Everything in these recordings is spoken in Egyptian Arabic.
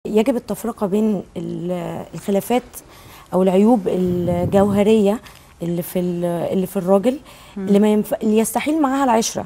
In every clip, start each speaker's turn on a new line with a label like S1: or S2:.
S1: يجب التفرقه بين ال- الخلافات او العيوب الجوهريه اللي في ال- اللي في الراجل اللي ما ينفع اللي يستحيل معاها العشره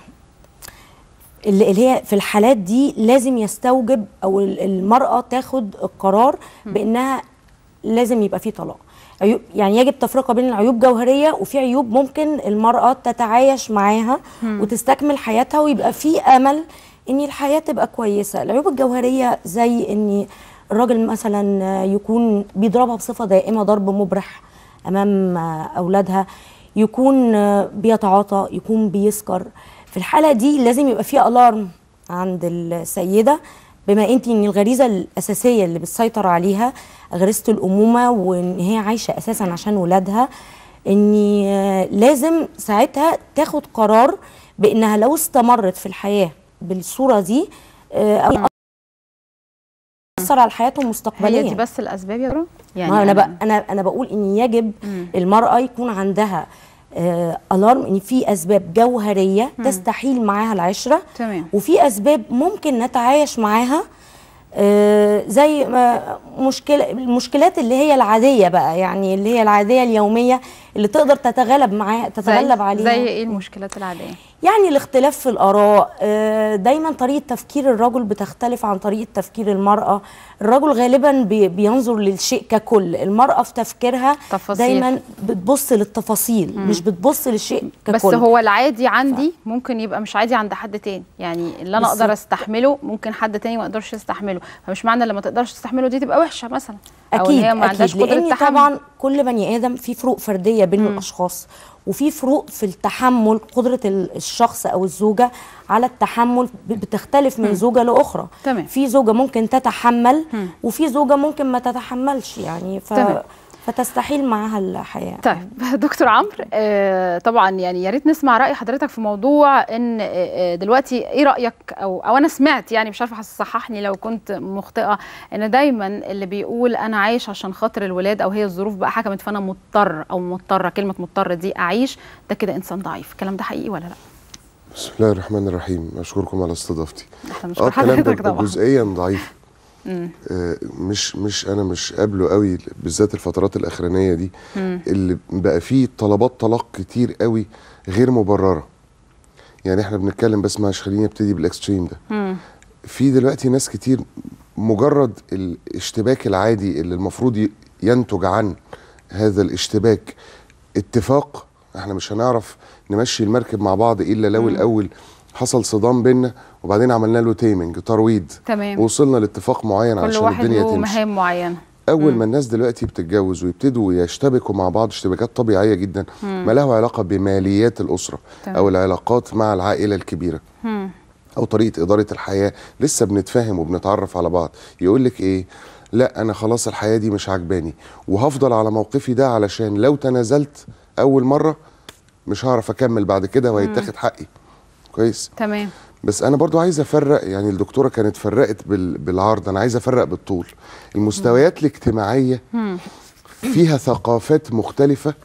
S1: اللي اللي هي في الحالات دي لازم يستوجب او ال- المراه تاخد القرار بانها لازم يبقى في طلاق عيوب يعني يجب تفرقه بين العيوب جوهريه وفي عيوب ممكن المراه تتعايش معاها وتستكمل حياتها ويبقى في امل ان الحياه تبقى كويسه العيوب الجوهريه زي ان الراجل مثلا يكون بيضربها بصفه دائمه ضرب مبرح امام اولادها يكون بيتعاطى يكون بيسكر في الحاله دي لازم يبقى في الارم عند السيده بما انت ان الغريزه الاساسيه اللي بتسيطر عليها غريزه الامومه وان هي عايشه اساسا عشان ولادها ان لازم ساعتها تاخد قرار بانها لو استمرت في الحياه بالصوره دي آه، أو ياثر على حياتهم مستقبليا
S2: هي دي بس الاسباب يا دكتور
S1: يعني انا بق... انا انا بقول ان يجب
S2: مم.
S1: المراه يكون عندها آه الارم ان في اسباب جوهريه تستحيل معاها العشره
S2: تمام
S1: وفي اسباب ممكن نتعايش معاها آه زي ما مشكله المشكلات اللي هي العاديه بقى يعني اللي هي العاديه اليوميه اللي تقدر تتغلب معاها تتغلب
S2: زي
S1: عليها
S2: زي ايه المشكلات العاديه
S1: يعني الاختلاف في الآراء آه، دايما طريقة تفكير الرجل بتختلف عن طريقة تفكير المرأة الرجل غالبا بي- بينظر للشيء ككل المرأة في تفكيرها
S2: تفاصيل.
S1: دايما بتبص للتفاصيل مش بتبص للشيء ككل
S2: بس هو العادي عندي ممكن يبقى مش عادي عند حد تاني يعني اللي انا اقدر
S1: بالظبط.
S2: استحمله ممكن حد تاني ما يقدرش يستحمله فمش معنى اللي ما تقدرش تستحمله دي تبقى وحشه مثلا او ان
S1: اكيد
S2: هي ما عندهاش
S1: اكيد
S2: قدره
S1: لان
S2: تحمل
S1: طبعا كل بني ادم في فروق فرديه بين الاشخاص وفي فروق في التحمل قدره ال- الشخص او الزوجه على التحمل ب- بتختلف من زوجه لاخرى
S2: تمام.
S1: في زوجه ممكن تتحمل
S2: مم.
S1: وفي زوجه ممكن ما تتحملش يعني ف...
S2: تمام.
S1: فتستحيل معاها الحياه
S2: طيب دكتور عمرو آه طبعا يعني يا ريت نسمع راي حضرتك في موضوع ان آه، آه، دلوقتي ايه رايك او او انا سمعت يعني مش عارفه هتصححني لو كنت مخطئه ان دايما اللي بيقول انا عايش عشان خاطر الولاد او هي الظروف بقى حكمت فانا مضطر او مضطره كلمه مضطر دي اعيش ده كده انسان ضعيف الكلام ده حقيقي ولا لا؟
S3: بسم الله الرحمن الرحيم اشكركم على استضافتي
S2: احنا
S3: اه
S2: بنشكر
S3: الكلام ده
S2: حضرتك طبعا
S3: جزئيا ضعيف
S2: مم.
S3: آه مش مش انا مش قابله قوي بالذات الفترات الاخرانيه دي
S2: مم.
S3: اللي بقى فيه طلبات طلاق كتير قوي غير مبرره يعني احنا بنتكلم بس معلش خليني ابتدي بالاكستريم ده
S2: مم.
S3: في دلوقتي ناس كتير مجرد الاشتباك العادي اللي المفروض ي- ينتج عن هذا الاشتباك اتفاق احنا مش هنعرف نمشي المركب مع بعض الا لو
S2: مم.
S3: الاول حصل صدام بينا وبعدين عملنا له تيمنج ترويض
S2: تمام
S3: ووصلنا لاتفاق معين
S2: كل
S3: عشان
S2: واحد
S3: الدنيا
S2: له
S3: تمشي
S2: مهام معينه
S3: اول
S2: مم.
S3: ما الناس دلوقتي بتتجوز ويبتدوا يشتبكوا مع بعض اشتباكات طبيعيه جدا
S2: مم.
S3: ما له علاقه بماليات الاسره
S2: تمام.
S3: او العلاقات مع العائله الكبيره
S2: مم.
S3: او طريقه اداره الحياه لسه بنتفاهم وبنتعرف على بعض يقول لك ايه لا انا خلاص الحياه دي مش عجباني وهفضل على موقفي ده علشان لو تنازلت اول مره مش هعرف اكمل بعد كده وهيتاخد حقي كويس
S2: تمام
S3: بس انا برضو عايز افرق يعني الدكتوره كانت فرقت بال- بالعرض انا عايز افرق بالطول المستويات الاجتماعيه
S2: مم.
S3: فيها ثقافات مختلفه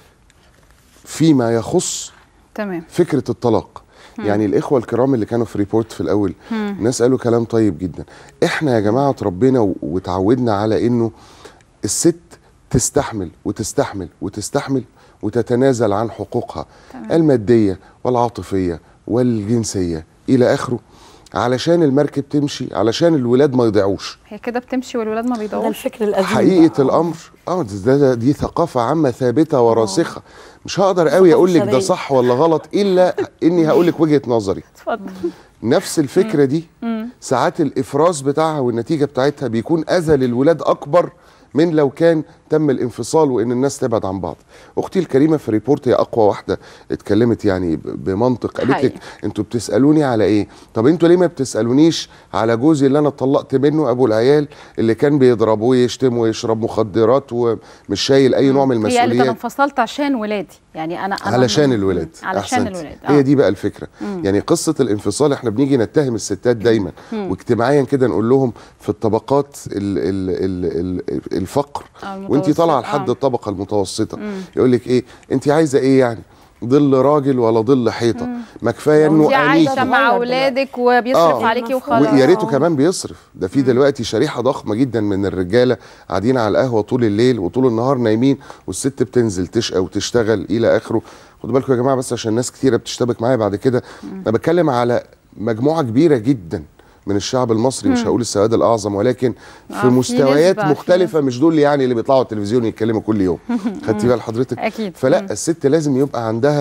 S3: فيما يخص
S2: تمام
S3: فكره الطلاق يعني الاخوه الكرام اللي كانوا في ريبورت في الاول
S2: مم.
S3: ناس قالوا كلام طيب جدا احنا يا جماعه اتربينا و- وتعودنا على انه الست تستحمل وتستحمل وتستحمل وتتنازل عن حقوقها
S2: تمام.
S3: الماديه والعاطفيه والجنسيه الى اخره علشان المركب تمشي علشان الولاد ما يضيعوش
S2: هي كده بتمشي والولاد ما
S1: ده
S2: بيضوش
S1: الفكر القديم
S3: حقيقه
S1: بقى.
S3: الامر اه ده ده دي ثقافه عامه ثابته وراسخه مش هقدر قوي
S1: ثقافة
S3: اقول لك ده
S1: شرعية.
S3: صح ولا غلط الا اني هقول لك وجهه نظري
S2: اتفضل
S3: نفس الفكره دي
S2: مم.
S3: ساعات الافراز بتاعها والنتيجه بتاعتها بيكون اذى للولاد اكبر من لو كان تم الانفصال وان الناس تبعد عن بعض اختي الكريمه في ريبورت هي اقوى واحده اتكلمت يعني ب- بمنطق قالت لك
S2: حقيقي.
S3: انتوا بتسالوني على ايه طب انتوا ليه ما بتسالونيش على جوزي اللي انا اتطلقت منه ابو العيال اللي كان بيضربه ويشتم ويشرب مخدرات ومش شايل اي نوع من
S2: هي قالت انا
S3: المسؤوليات
S2: انفصلت عشان ولادي يعني انا انا
S3: علشان
S2: من-
S3: الولاد
S2: علشان
S3: أحسنت.
S2: الولاد
S3: هي
S2: آه.
S3: دي بقى الفكره
S2: مم.
S3: يعني قصه الانفصال احنا بنيجي نتهم الستات دايما
S2: مم.
S3: واجتماعيا كده نقول لهم في الطبقات ال ال ال ال الفقر
S2: آه،
S3: وانت طالعه
S2: المتوسط.
S3: لحد
S2: آه.
S3: الطبقه المتوسطه
S2: مم.
S3: يقول لك ايه انت عايزه ايه يعني ظل راجل ولا ظل حيطه ما كفايه انه
S2: انت عايشه
S3: انيكي
S2: مع
S1: دلوقتي.
S2: اولادك وبيصرف
S3: آه.
S2: عليكي
S1: المفروض.
S2: وخلاص
S3: ويا ريته
S1: آه.
S3: كمان بيصرف ده في دلوقتي شريحه ضخمه جدا من الرجاله قاعدين على القهوه طول الليل وطول النهار نايمين والست بتنزل تشقى وتشتغل الى اخره خدوا بالكم يا جماعه بس عشان ناس كتيره بتشتبك معايا بعد كده انا بتكلم على مجموعه كبيره جدا من الشعب المصري مش هقول السواد الاعظم ولكن
S2: آه،
S3: في
S2: في
S3: مستويات
S2: نسبة، في
S3: مختلفه مش دول يعني اللي بيطلعوا التلفزيون يتكلموا كل يوم خدتي بال حضرتك
S2: أكيد.
S3: فلا
S2: مم.
S3: الست لازم يبقى عندها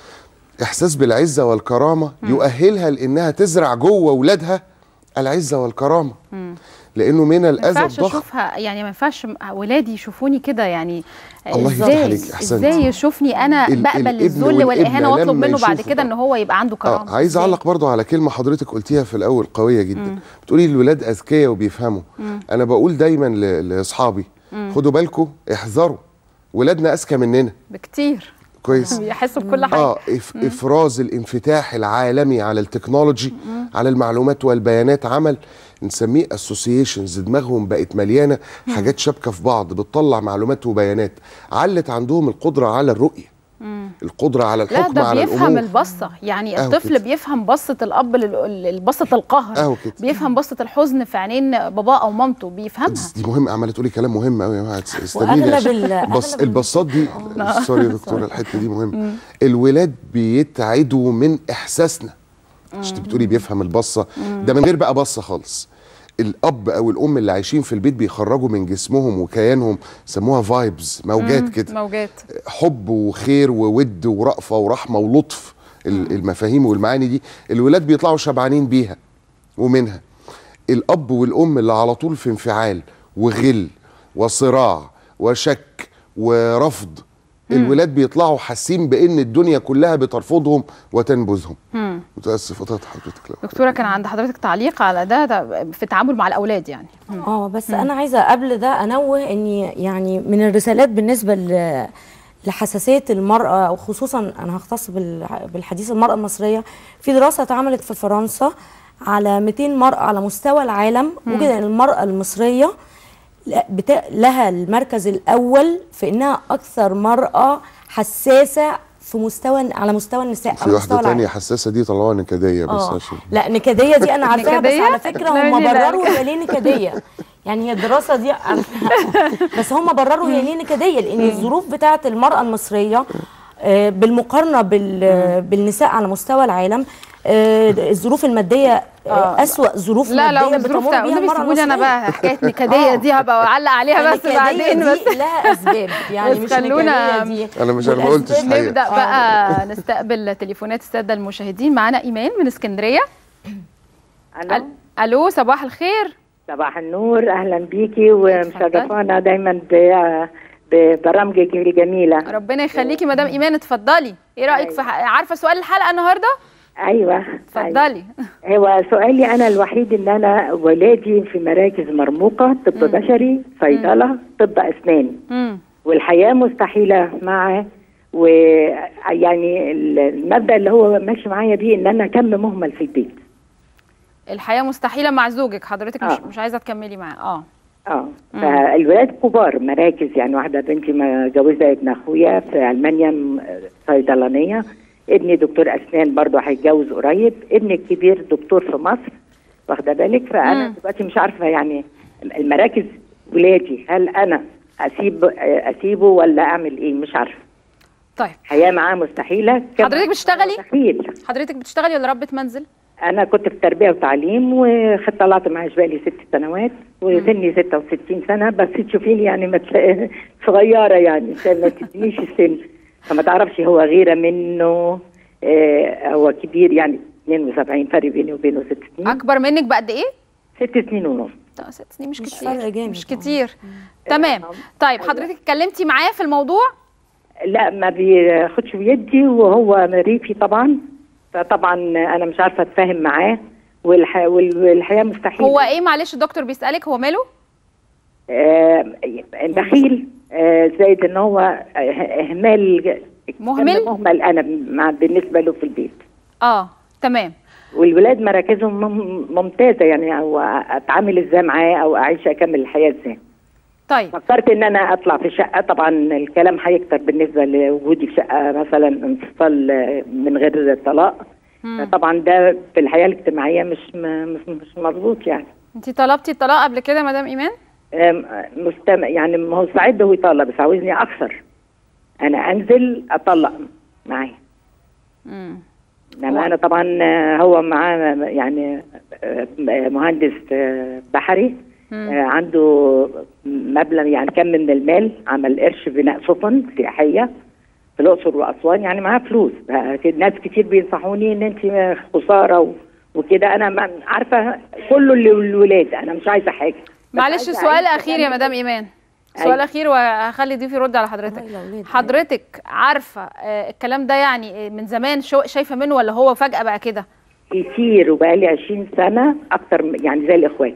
S3: احساس بالعزه والكرامه يؤهلها لانها تزرع جوه اولادها العزه والكرامه لانه من
S2: ما
S3: الاذى
S2: ينفعش
S3: الضخم
S2: اشوفها يعني ما ينفعش ولادي يشوفوني كده يعني
S3: الله يفتح
S2: ازاي
S3: عليك، أحسنت.
S2: ازاي يشوفني انا
S3: ال-
S2: بقبل
S3: الابن
S2: الذل
S3: والابنة
S2: والاهانه واطلب
S3: لما
S2: منه بعد
S3: يشوفوا
S2: كده
S3: ده.
S2: ان هو يبقى عنده كرامه
S3: اه عايز
S2: إزاي؟
S3: اعلق برضو على كلمه حضرتك قلتيها في الاول قويه جدا بتقولي الولاد اذكياء وبيفهموا انا بقول دايما ل- لاصحابي خدوا بالكم احذروا ولادنا اذكى مننا
S2: بكتير
S3: كويس
S2: بيحسوا بكل حاجه
S3: اه إف افراز الانفتاح العالمي على التكنولوجي على المعلومات والبيانات عمل نسميه اسوسيشنز دماغهم بقت مليانه حاجات شابكه في بعض بتطلع معلومات وبيانات علت عندهم القدره على الرؤيه القدره على
S2: لا
S3: الحكم
S2: ده
S3: على
S2: بيفهم
S3: الامور
S2: البصه يعني
S3: أهو
S2: الطفل
S3: كده.
S2: بيفهم بصه الاب لل- بصه القهر
S3: أهو كده.
S2: بيفهم بصه الحزن في عينين باباه او مامته بيفهمها
S3: دي مهمه عماله تقولي كلام مهم قوي يا جماعه استنيني
S1: واغلب
S3: عشان-
S1: ال-
S3: بص
S1: أغلب ال-
S3: البصات دي سوري يا دكتوره الحته دي مهمه الولاد بيتعدوا من احساسنا مش انت بتقولي بيفهم البصه ده من غير بقى بصه خالص الاب او الام اللي عايشين في البيت بيخرجوا من جسمهم وكيانهم سموها فايبز موجات كده
S2: موجات
S3: حب وخير وود ورأفة ورحمة ولطف ال- المفاهيم والمعاني دي الولاد بيطلعوا شبعانين بيها ومنها الأب والأم اللي على طول في انفعال وغل وصراع وشك ورفض الولاد بيطلعوا حاسين بان الدنيا كلها بترفضهم وتنبذهم متاسف قطعت حضرتك لا
S2: دكتوره كان عند حضرتك تعليق على ده, ده في التعامل مع الاولاد يعني
S1: اه بس انا عايزه قبل ده انوه اني يعني من الرسالات بالنسبه ل لحساسيه المراه وخصوصا انا هختص بال- بالحديث المراه المصريه في دراسه اتعملت في فرنسا على 200 مراه على مستوى العالم وجد ان المراه المصريه لا- بتا... لها المركز الاول في انها اكثر مراه حساسه في مستوى على مستوى النساء
S3: في
S1: على
S3: واحده
S1: مستوى العالم.
S3: تانية حساسه دي طلعوها نكديه بس
S1: اه
S3: عشان
S1: لا نكديه دي انا عارفاها بس
S2: نكدية؟
S1: على فكره
S2: لا،
S1: هم
S2: دي لا.
S1: برروا هي ليه نكديه يعني هي الدراسه دي بس هم برروا هي ليه نكديه لان الظروف بتاعه المراه المصريه آه، بالمقارنه بال- بالنساء على مستوى العالم آه، الظروف الماديه
S2: آه.
S1: آه، اسوا ظروف
S2: لا لا
S1: ماديه
S2: الظروف
S1: بتمر
S2: ده
S1: بيها
S2: والنبي
S1: المراه
S2: سيبوني انا
S1: المصريه
S2: بقى حكايه نكديه
S1: آه.
S2: دي هبقى اعلق عليها بس
S1: النكدية
S2: بعدين
S1: دي
S2: بس
S1: لها اسباب يعني
S2: بس
S1: مش
S2: خلونا-
S1: النكدية دي
S3: انا مش انا ما قلتش
S1: والأسباب-
S3: حقيقة.
S2: نبدا بقى نستقبل تليفونات الساده المشاهدين معانا ايمان من اسكندريه
S4: الو
S2: أل- الو صباح الخير
S4: صباح النور اهلا بيكي ومشرفانا دايما ب- ببرامجك الجميله
S2: ربنا يخليكي مدام ايمان اتفضلي ايه رايك في ح- عارفه سؤال الحلقه النهارده
S4: ايوه أيوة.
S2: اتفضلي
S4: هو سؤالي انا الوحيد ان انا ولادي في مراكز مرموقه طب بشري صيدله طب اسنان
S2: امم
S4: والحياه مستحيله معه ويعني المبدا اللي هو ماشي معايا بيه ان انا كم مهمل في البيت
S2: الحياه مستحيله مع زوجك حضرتك مش
S4: آه.
S2: مش عايزه تكملي معاه اه
S4: اه فالولاد كبار مراكز يعني واحده بنتي متجوزه ابن اخويا في المانيا م- صيدلانيه ابني دكتور اسنان برضه هيتجوز قريب ابني الكبير دكتور في مصر واخده بالك فانا
S2: مم.
S4: دلوقتي مش عارفه يعني المراكز ولادي هل انا اسيب اسيبه ولا اعمل ايه مش عارفه
S2: طيب
S4: حياه معاه مستحيله كم-
S2: حضرتك بتشتغلي؟
S4: مستحيل
S2: حضرتك بتشتغلي ولا ربة منزل
S4: انا كنت في تربيه وتعليم وطلعت معاش بقالي ست سنوات وسني 66 سنه بس تشوفيني يعني ما تلاقي- صغيره يعني عشان ما تدينيش السن فما تعرفش هو غيره منه آه هو كبير يعني 72 فرق بيني وبينه ست سنين
S2: اكبر منك بقد ايه
S4: ست سنين ونص
S2: لا، ست سنين مش,
S1: مش
S2: كتير
S1: فرق جامد
S2: مش
S1: آه.
S2: كتير تمام طيب حضرتك اتكلمتي معاه في الموضوع
S4: لا ما بياخدش بيدي وهو مريفي طبعا فطبعا انا مش عارفه اتفاهم معاه والح... وال- والحياه مستحيل
S2: هو ايه معلش الدكتور بيسالك هو ماله
S4: آه، بخيل آه، زائد ان هو آه، اهمال
S2: مهمل؟
S4: مهمل انا مع بالنسبه له في البيت
S2: اه تمام
S4: والولاد مراكزهم مم- ممتازه يعني او اتعامل ازاي معاه او اعيش اكمل الحياه ازاي
S2: طيب
S4: فكرت ان انا اطلع في شقه طبعا الكلام هيكتر بالنسبه لوجودي في شقه مثلا انفصال آه، من غير طلاق طبعا ده في الحياه الاجتماعيه مش م- مش مش مظبوط يعني
S2: انت طلبتي الطلاق قبل كده يا مدام ايمان
S4: أم، مستمع يعني ما هو سعيد هو يطلق بس عاوزني اكثر انا انزل اطلق معاه
S2: مم.
S4: انما انا طبعا آه، هو معاه يعني آه، مهندس آه، بحري آه، عنده مبلغ يعني كم من المال عمل قرش بناء سفن سياحيه في الاقصر واسوان يعني معاه فلوس بقى في ناس كتير بينصحوني ان انت خساره و- وكده انا ما- عارفه كله اللي الولاد انا مش عايزه حاجه بس
S2: معلش
S4: عايزة
S2: سؤال
S4: أعيش
S2: اخير يا
S4: بجنب-
S2: مدام ايمان سؤال
S4: أيوة.
S2: اخير وهخلي ضيفي يرد على حضرتك
S1: والله الأولاد.
S2: حضرتك عارفه آه، الكلام ده يعني آه، من زمان شو شايفه منه ولا هو فجاه بقى كده
S4: كتير وبقالي 20 سنه اكتر م- يعني زي الاخوات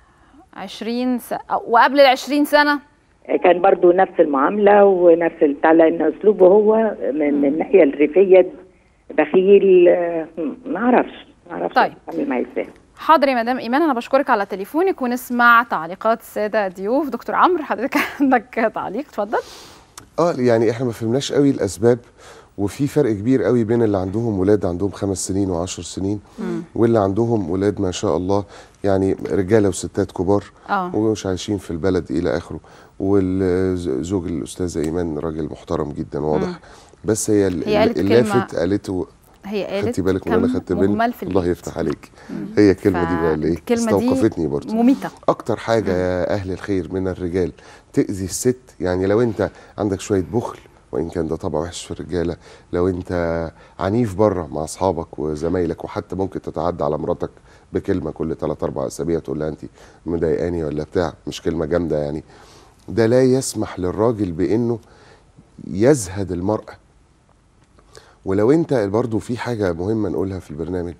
S2: 20 س... أو- وقبل ال 20 سنه
S4: كان برضو نفس المعامله ونفس البتاع لان اسلوبه هو من الناحيه الريفيه بخيل آه، ما اعرفش ما اعرفش
S2: طيب.
S4: اتعامل معاه ازاي
S2: حاضر يا مدام ايمان انا بشكرك على تليفونك ونسمع تعليقات الساده ضيوف دكتور عمرو حضرتك عندك تعليق اتفضل
S3: اه يعني احنا ما فهمناش قوي الاسباب وفي فرق كبير قوي بين اللي عندهم ولاد عندهم خمس سنين وعشر سنين واللي عندهم ولاد ما شاء الله يعني رجاله وستات كبار
S2: اه
S3: ومش عايشين في البلد الى اخره والزوج الاستاذه ايمان راجل محترم جدا واضح بس هي, ال-
S2: هي قالت
S3: اللافت
S2: كلمة
S3: قالته
S2: هي قالت
S3: خدتي بالك من اللي انا
S2: كم
S3: خدت بالي
S2: مهمل في
S3: الله
S2: البيت.
S3: يفتح عليك هي الكلمه دي بقى اللي ايه
S2: الكلمة دي
S3: استوقفتني برضه
S2: مميته
S3: اكتر حاجه يا اهل الخير من الرجال تاذي الست يعني لو انت عندك شويه بخل وان كان ده طبع وحش في الرجاله لو انت عنيف بره مع اصحابك وزمايلك وحتى ممكن تتعدى على مراتك بكلمه كل 3 4 اسابيع تقول لها انت مضايقاني ولا بتاع مش كلمه جامده يعني ده لا يسمح للراجل بانه يزهد المراه ولو انت برضو في حاجه مهمه نقولها في البرنامج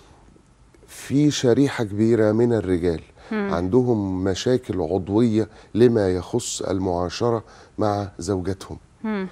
S3: في شريحه كبيره من الرجال عندهم مشاكل عضويه لما يخص المعاشره مع زوجاتهم
S2: مم.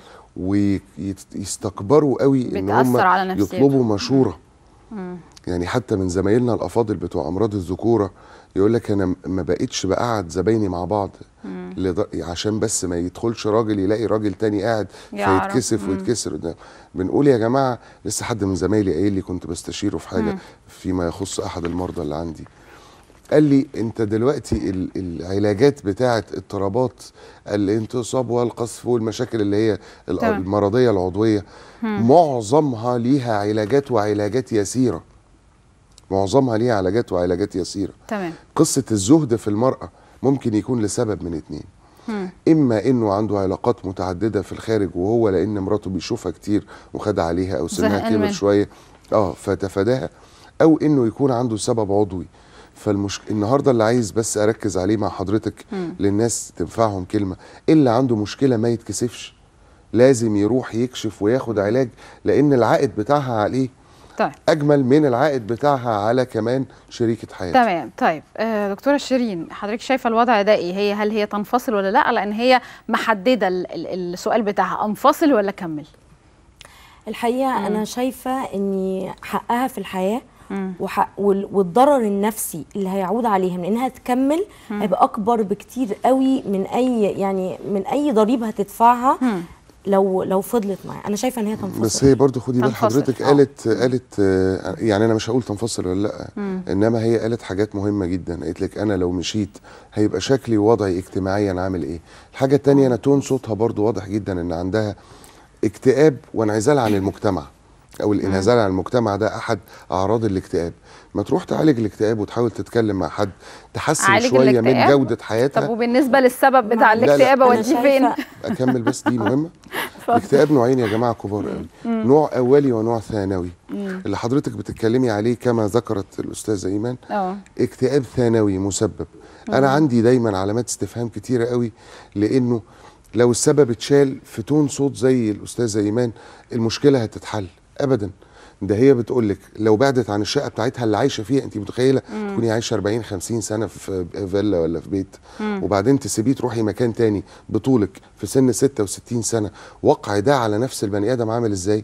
S3: ويستكبروا قوي ان هم
S2: بتأثر على نفسيتهم.
S3: يطلبوا مشوره يعني حتى من زمايلنا الافاضل بتوع امراض الذكوره يقول لك انا ما بقتش بقعد زبايني مع بعض لض... عشان بس ما يدخلش راجل يلاقي راجل تاني قاعد
S2: يعرف.
S3: فيتكسف ويتكسر قدام بنقول يا جماعه لسه حد من زمايلي قايل لي كنت بستشيره في حاجه فيما يخص احد المرضى اللي عندي قال لي انت دلوقتي ال- العلاجات بتاعه اضطرابات الانتصاب والقذف والمشاكل اللي هي ال-
S2: تمام.
S3: المرضيه العضويه معظمها ليها علاجات وعلاجات يسيره معظمها ليها علاجات وعلاجات يسيره
S2: تمام
S3: قصه الزهد في المراه ممكن يكون لسبب من اتنين اما انه عنده علاقات متعدده في الخارج وهو لان مراته بيشوفها كتير وخد عليها او سنها
S2: زهقان
S3: كبر
S2: منها.
S3: شويه اه فتفاداها او انه يكون عنده سبب عضوي فالمش... النهارده اللي عايز بس اركز عليه مع حضرتك للناس تنفعهم كلمه اللي عنده مشكله ما يتكسفش لازم يروح يكشف وياخد علاج لان العائد بتاعها عليه
S2: طيب
S3: اجمل من العائد بتاعها على كمان شريكه حياته
S2: تمام طيب آه دكتوره شيرين حضرتك شايفه الوضع ده ايه هي هل هي تنفصل ولا لا لان هي محدده ال- ال- السؤال بتاعها انفصل ولا كمل
S1: الحقيقه انا شايفه ان حقها في الحياه وحق وال- والضرر النفسي اللي هيعود عليها من انها تكمل هيبقى اكبر بكتير قوي من اي يعني من اي ضريبه هتدفعها لو لو فضلت معاه انا شايفه ان هي تنفصل
S3: بس هي برضو خدي بال
S2: تنفصل.
S3: حضرتك
S2: آه.
S3: قالت قالت آه، يعني انا مش هقول تنفصل ولا لا انما هي قالت حاجات مهمه جدا قالت لك انا لو مشيت هيبقى شكلي ووضعي اجتماعيا عامل ايه الحاجه التانية انا تون صوتها برضو واضح جدا ان عندها اكتئاب وانعزال عن المجتمع او الانعزال عن المجتمع ده احد اعراض الاكتئاب ما تروح تعالج الاكتئاب وتحاول تتكلم مع حد تحسن
S2: عالج
S3: شويه من
S2: الاكتئاب؟
S3: جوده
S2: طب
S3: حياتها
S2: وبالنسبه للسبب بتاع
S1: لا، لا،
S2: الاكتئاب
S1: أنا
S2: اوديه فين
S1: شايفة-
S3: اكمل بس دي مهمه الاكتئاب نوعين يا جماعه كبار قوي نوع اولي ونوع ثانوي اللي حضرتك بتتكلمي عليه كما ذكرت الاستاذه ايمان
S2: اه
S3: اكتئاب ثانوي مسبب انا عندي دايما علامات استفهام كتيره قوي لانه لو السبب اتشال في تون صوت زي الاستاذه ايمان المشكله هتتحل ابدا ده هي بتقول لك لو بعدت عن الشقه بتاعتها اللي عايشه فيها انت متخيله تكوني عايشه 40 50 سنه في فيلا ولا في بيت وبعدين تسيبيه تروحي مكان تاني بطولك في سن 66 سنه وقع ده على نفس البني ادم عامل ازاي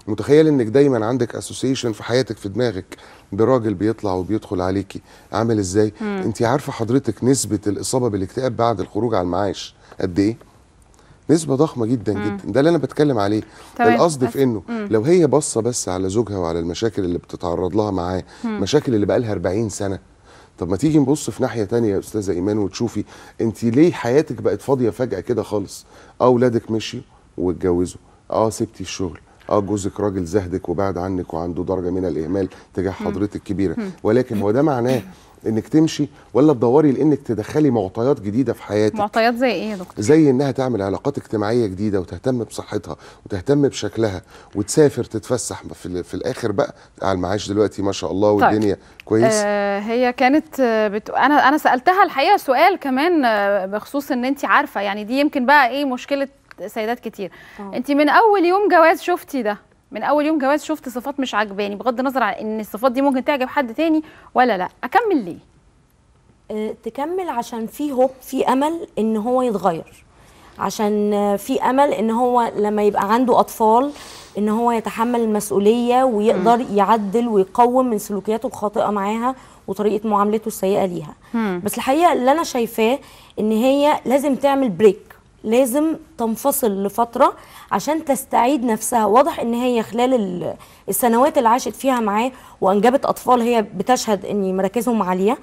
S3: متخيل انك دايما عندك اسوسيشن في حياتك في دماغك براجل بيطلع وبيدخل عليكي عامل ازاي انت عارفه حضرتك نسبه الاصابه بالاكتئاب بعد الخروج على المعاش قد ايه نسبة ضخمة جدا جدا ده اللي انا بتكلم عليه
S2: تمام.
S3: القصد
S2: بس-
S3: في انه لو هي باصة بس على زوجها وعلى المشاكل اللي بتتعرض لها معاه مشاكل اللي بقالها 40 سنة طب ما تيجي نبص في ناحية تانية يا استاذة ايمان وتشوفي انت ليه حياتك بقت فاضية فجأة كده خالص اه اولادك مشيوا واتجوزوا اه سبتي الشغل اه جوزك راجل زهدك وبعد عنك وعنده درجة من الاهمال تجاه حضرتك كبيرة ولكن هو ده معناه انك تمشي ولا تدوري لانك تدخلي معطيات جديده في حياتك
S2: معطيات زي ايه يا دكتور
S3: زي انها تعمل علاقات اجتماعيه جديده وتهتم بصحتها وتهتم بشكلها وتسافر تتفسح في, ال- في الاخر بقى على المعاش دلوقتي ما شاء الله
S2: طيب.
S3: والدنيا كويس
S2: آه هي كانت آه، بت... انا انا سالتها الحقيقه سؤال كمان آه، بخصوص ان انت عارفه يعني دي يمكن بقى ايه مشكله سيدات كتير
S1: آه.
S2: انت من اول يوم جواز شفتي ده من اول يوم جواز شفت صفات مش عجباني بغض النظر عن ان الصفات دي ممكن تعجب حد تاني ولا لا اكمل ليه
S1: آه، تكمل عشان في هوب في امل ان هو يتغير عشان آه، في امل ان هو لما يبقى عنده اطفال ان هو يتحمل المسؤوليه ويقدر يعدل ويقوم من سلوكياته الخاطئه معاها وطريقه معاملته السيئه ليها بس الحقيقه اللي انا شايفاه ان هي لازم تعمل بريك لازم تنفصل لفتره عشان تستعيد نفسها واضح ان هي خلال ال- السنوات اللي عاشت فيها معاه وانجبت اطفال هي بتشهد ان مراكزهم عاليه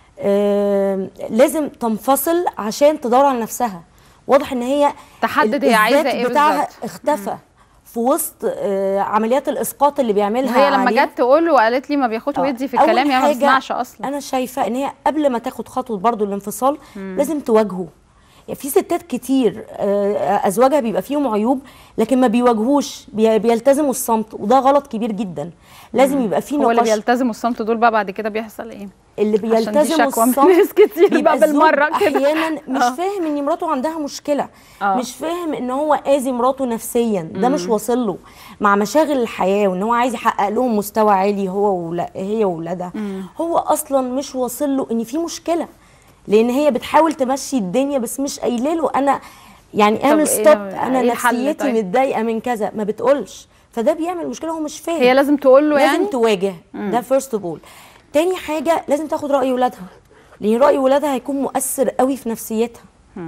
S1: آم، لازم تنفصل عشان تدور على نفسها واضح ان هي
S2: تحدد
S1: ال-
S2: هي عايزة
S1: الذات
S2: إيه
S1: بتاعها
S2: بالظبط.
S1: اختفى في وسط آه، عمليات الاسقاط اللي بيعملها
S2: هي لما
S1: عليه.
S2: جت تقول له وقالت لي ما بياخدش ويدي في
S1: أول
S2: الكلام يعني ما
S1: حاجة
S2: بيسمعش اصلا
S1: انا شايفه ان هي قبل ما تاخد خطوه برضو الانفصال لازم تواجهه يعني في ستات كتير آه، ازواجها بيبقى فيهم عيوب لكن ما بيواجهوش بي- بيلتزموا الصمت وده غلط كبير جدا لازم يبقى في
S2: هو اللي
S1: نقاش
S2: بيلتزموا الصمت دول بقى بعد كده بيحصل ايه
S1: اللي
S2: عشان دي
S1: بيلتزموا
S2: شكوى من
S1: الصمت
S2: ناس كتير
S1: بيبقى
S2: بقى
S1: الزوج
S2: بالمرة كده.
S1: احيانا مش
S2: آه.
S1: فاهم ان مراته عندها مشكله
S2: آه.
S1: مش فاهم ان هو اذي مراته نفسيا ده مش واصل له مع مشاغل الحياه وان هو عايز يحقق لهم مستوى عالي هو ولا هي واولادها هو اصلا مش واصل له ان في مشكله لان هي بتحاول تمشي الدنيا بس مش قايله له انا يعني اعمل
S2: إيه-
S1: ستوب انا
S2: إيه الحل
S1: نفسيتي
S2: طيب؟
S1: متضايقه من كذا ما بتقولش فده بيعمل مشكله هو مش فاهم
S2: هي لازم تقول له
S1: لازم
S2: يعني
S1: تواجه ده فيرست اوف اول تاني حاجه لازم تاخد راي ولادها لان راي ولادها هيكون مؤثر قوي في نفسيتها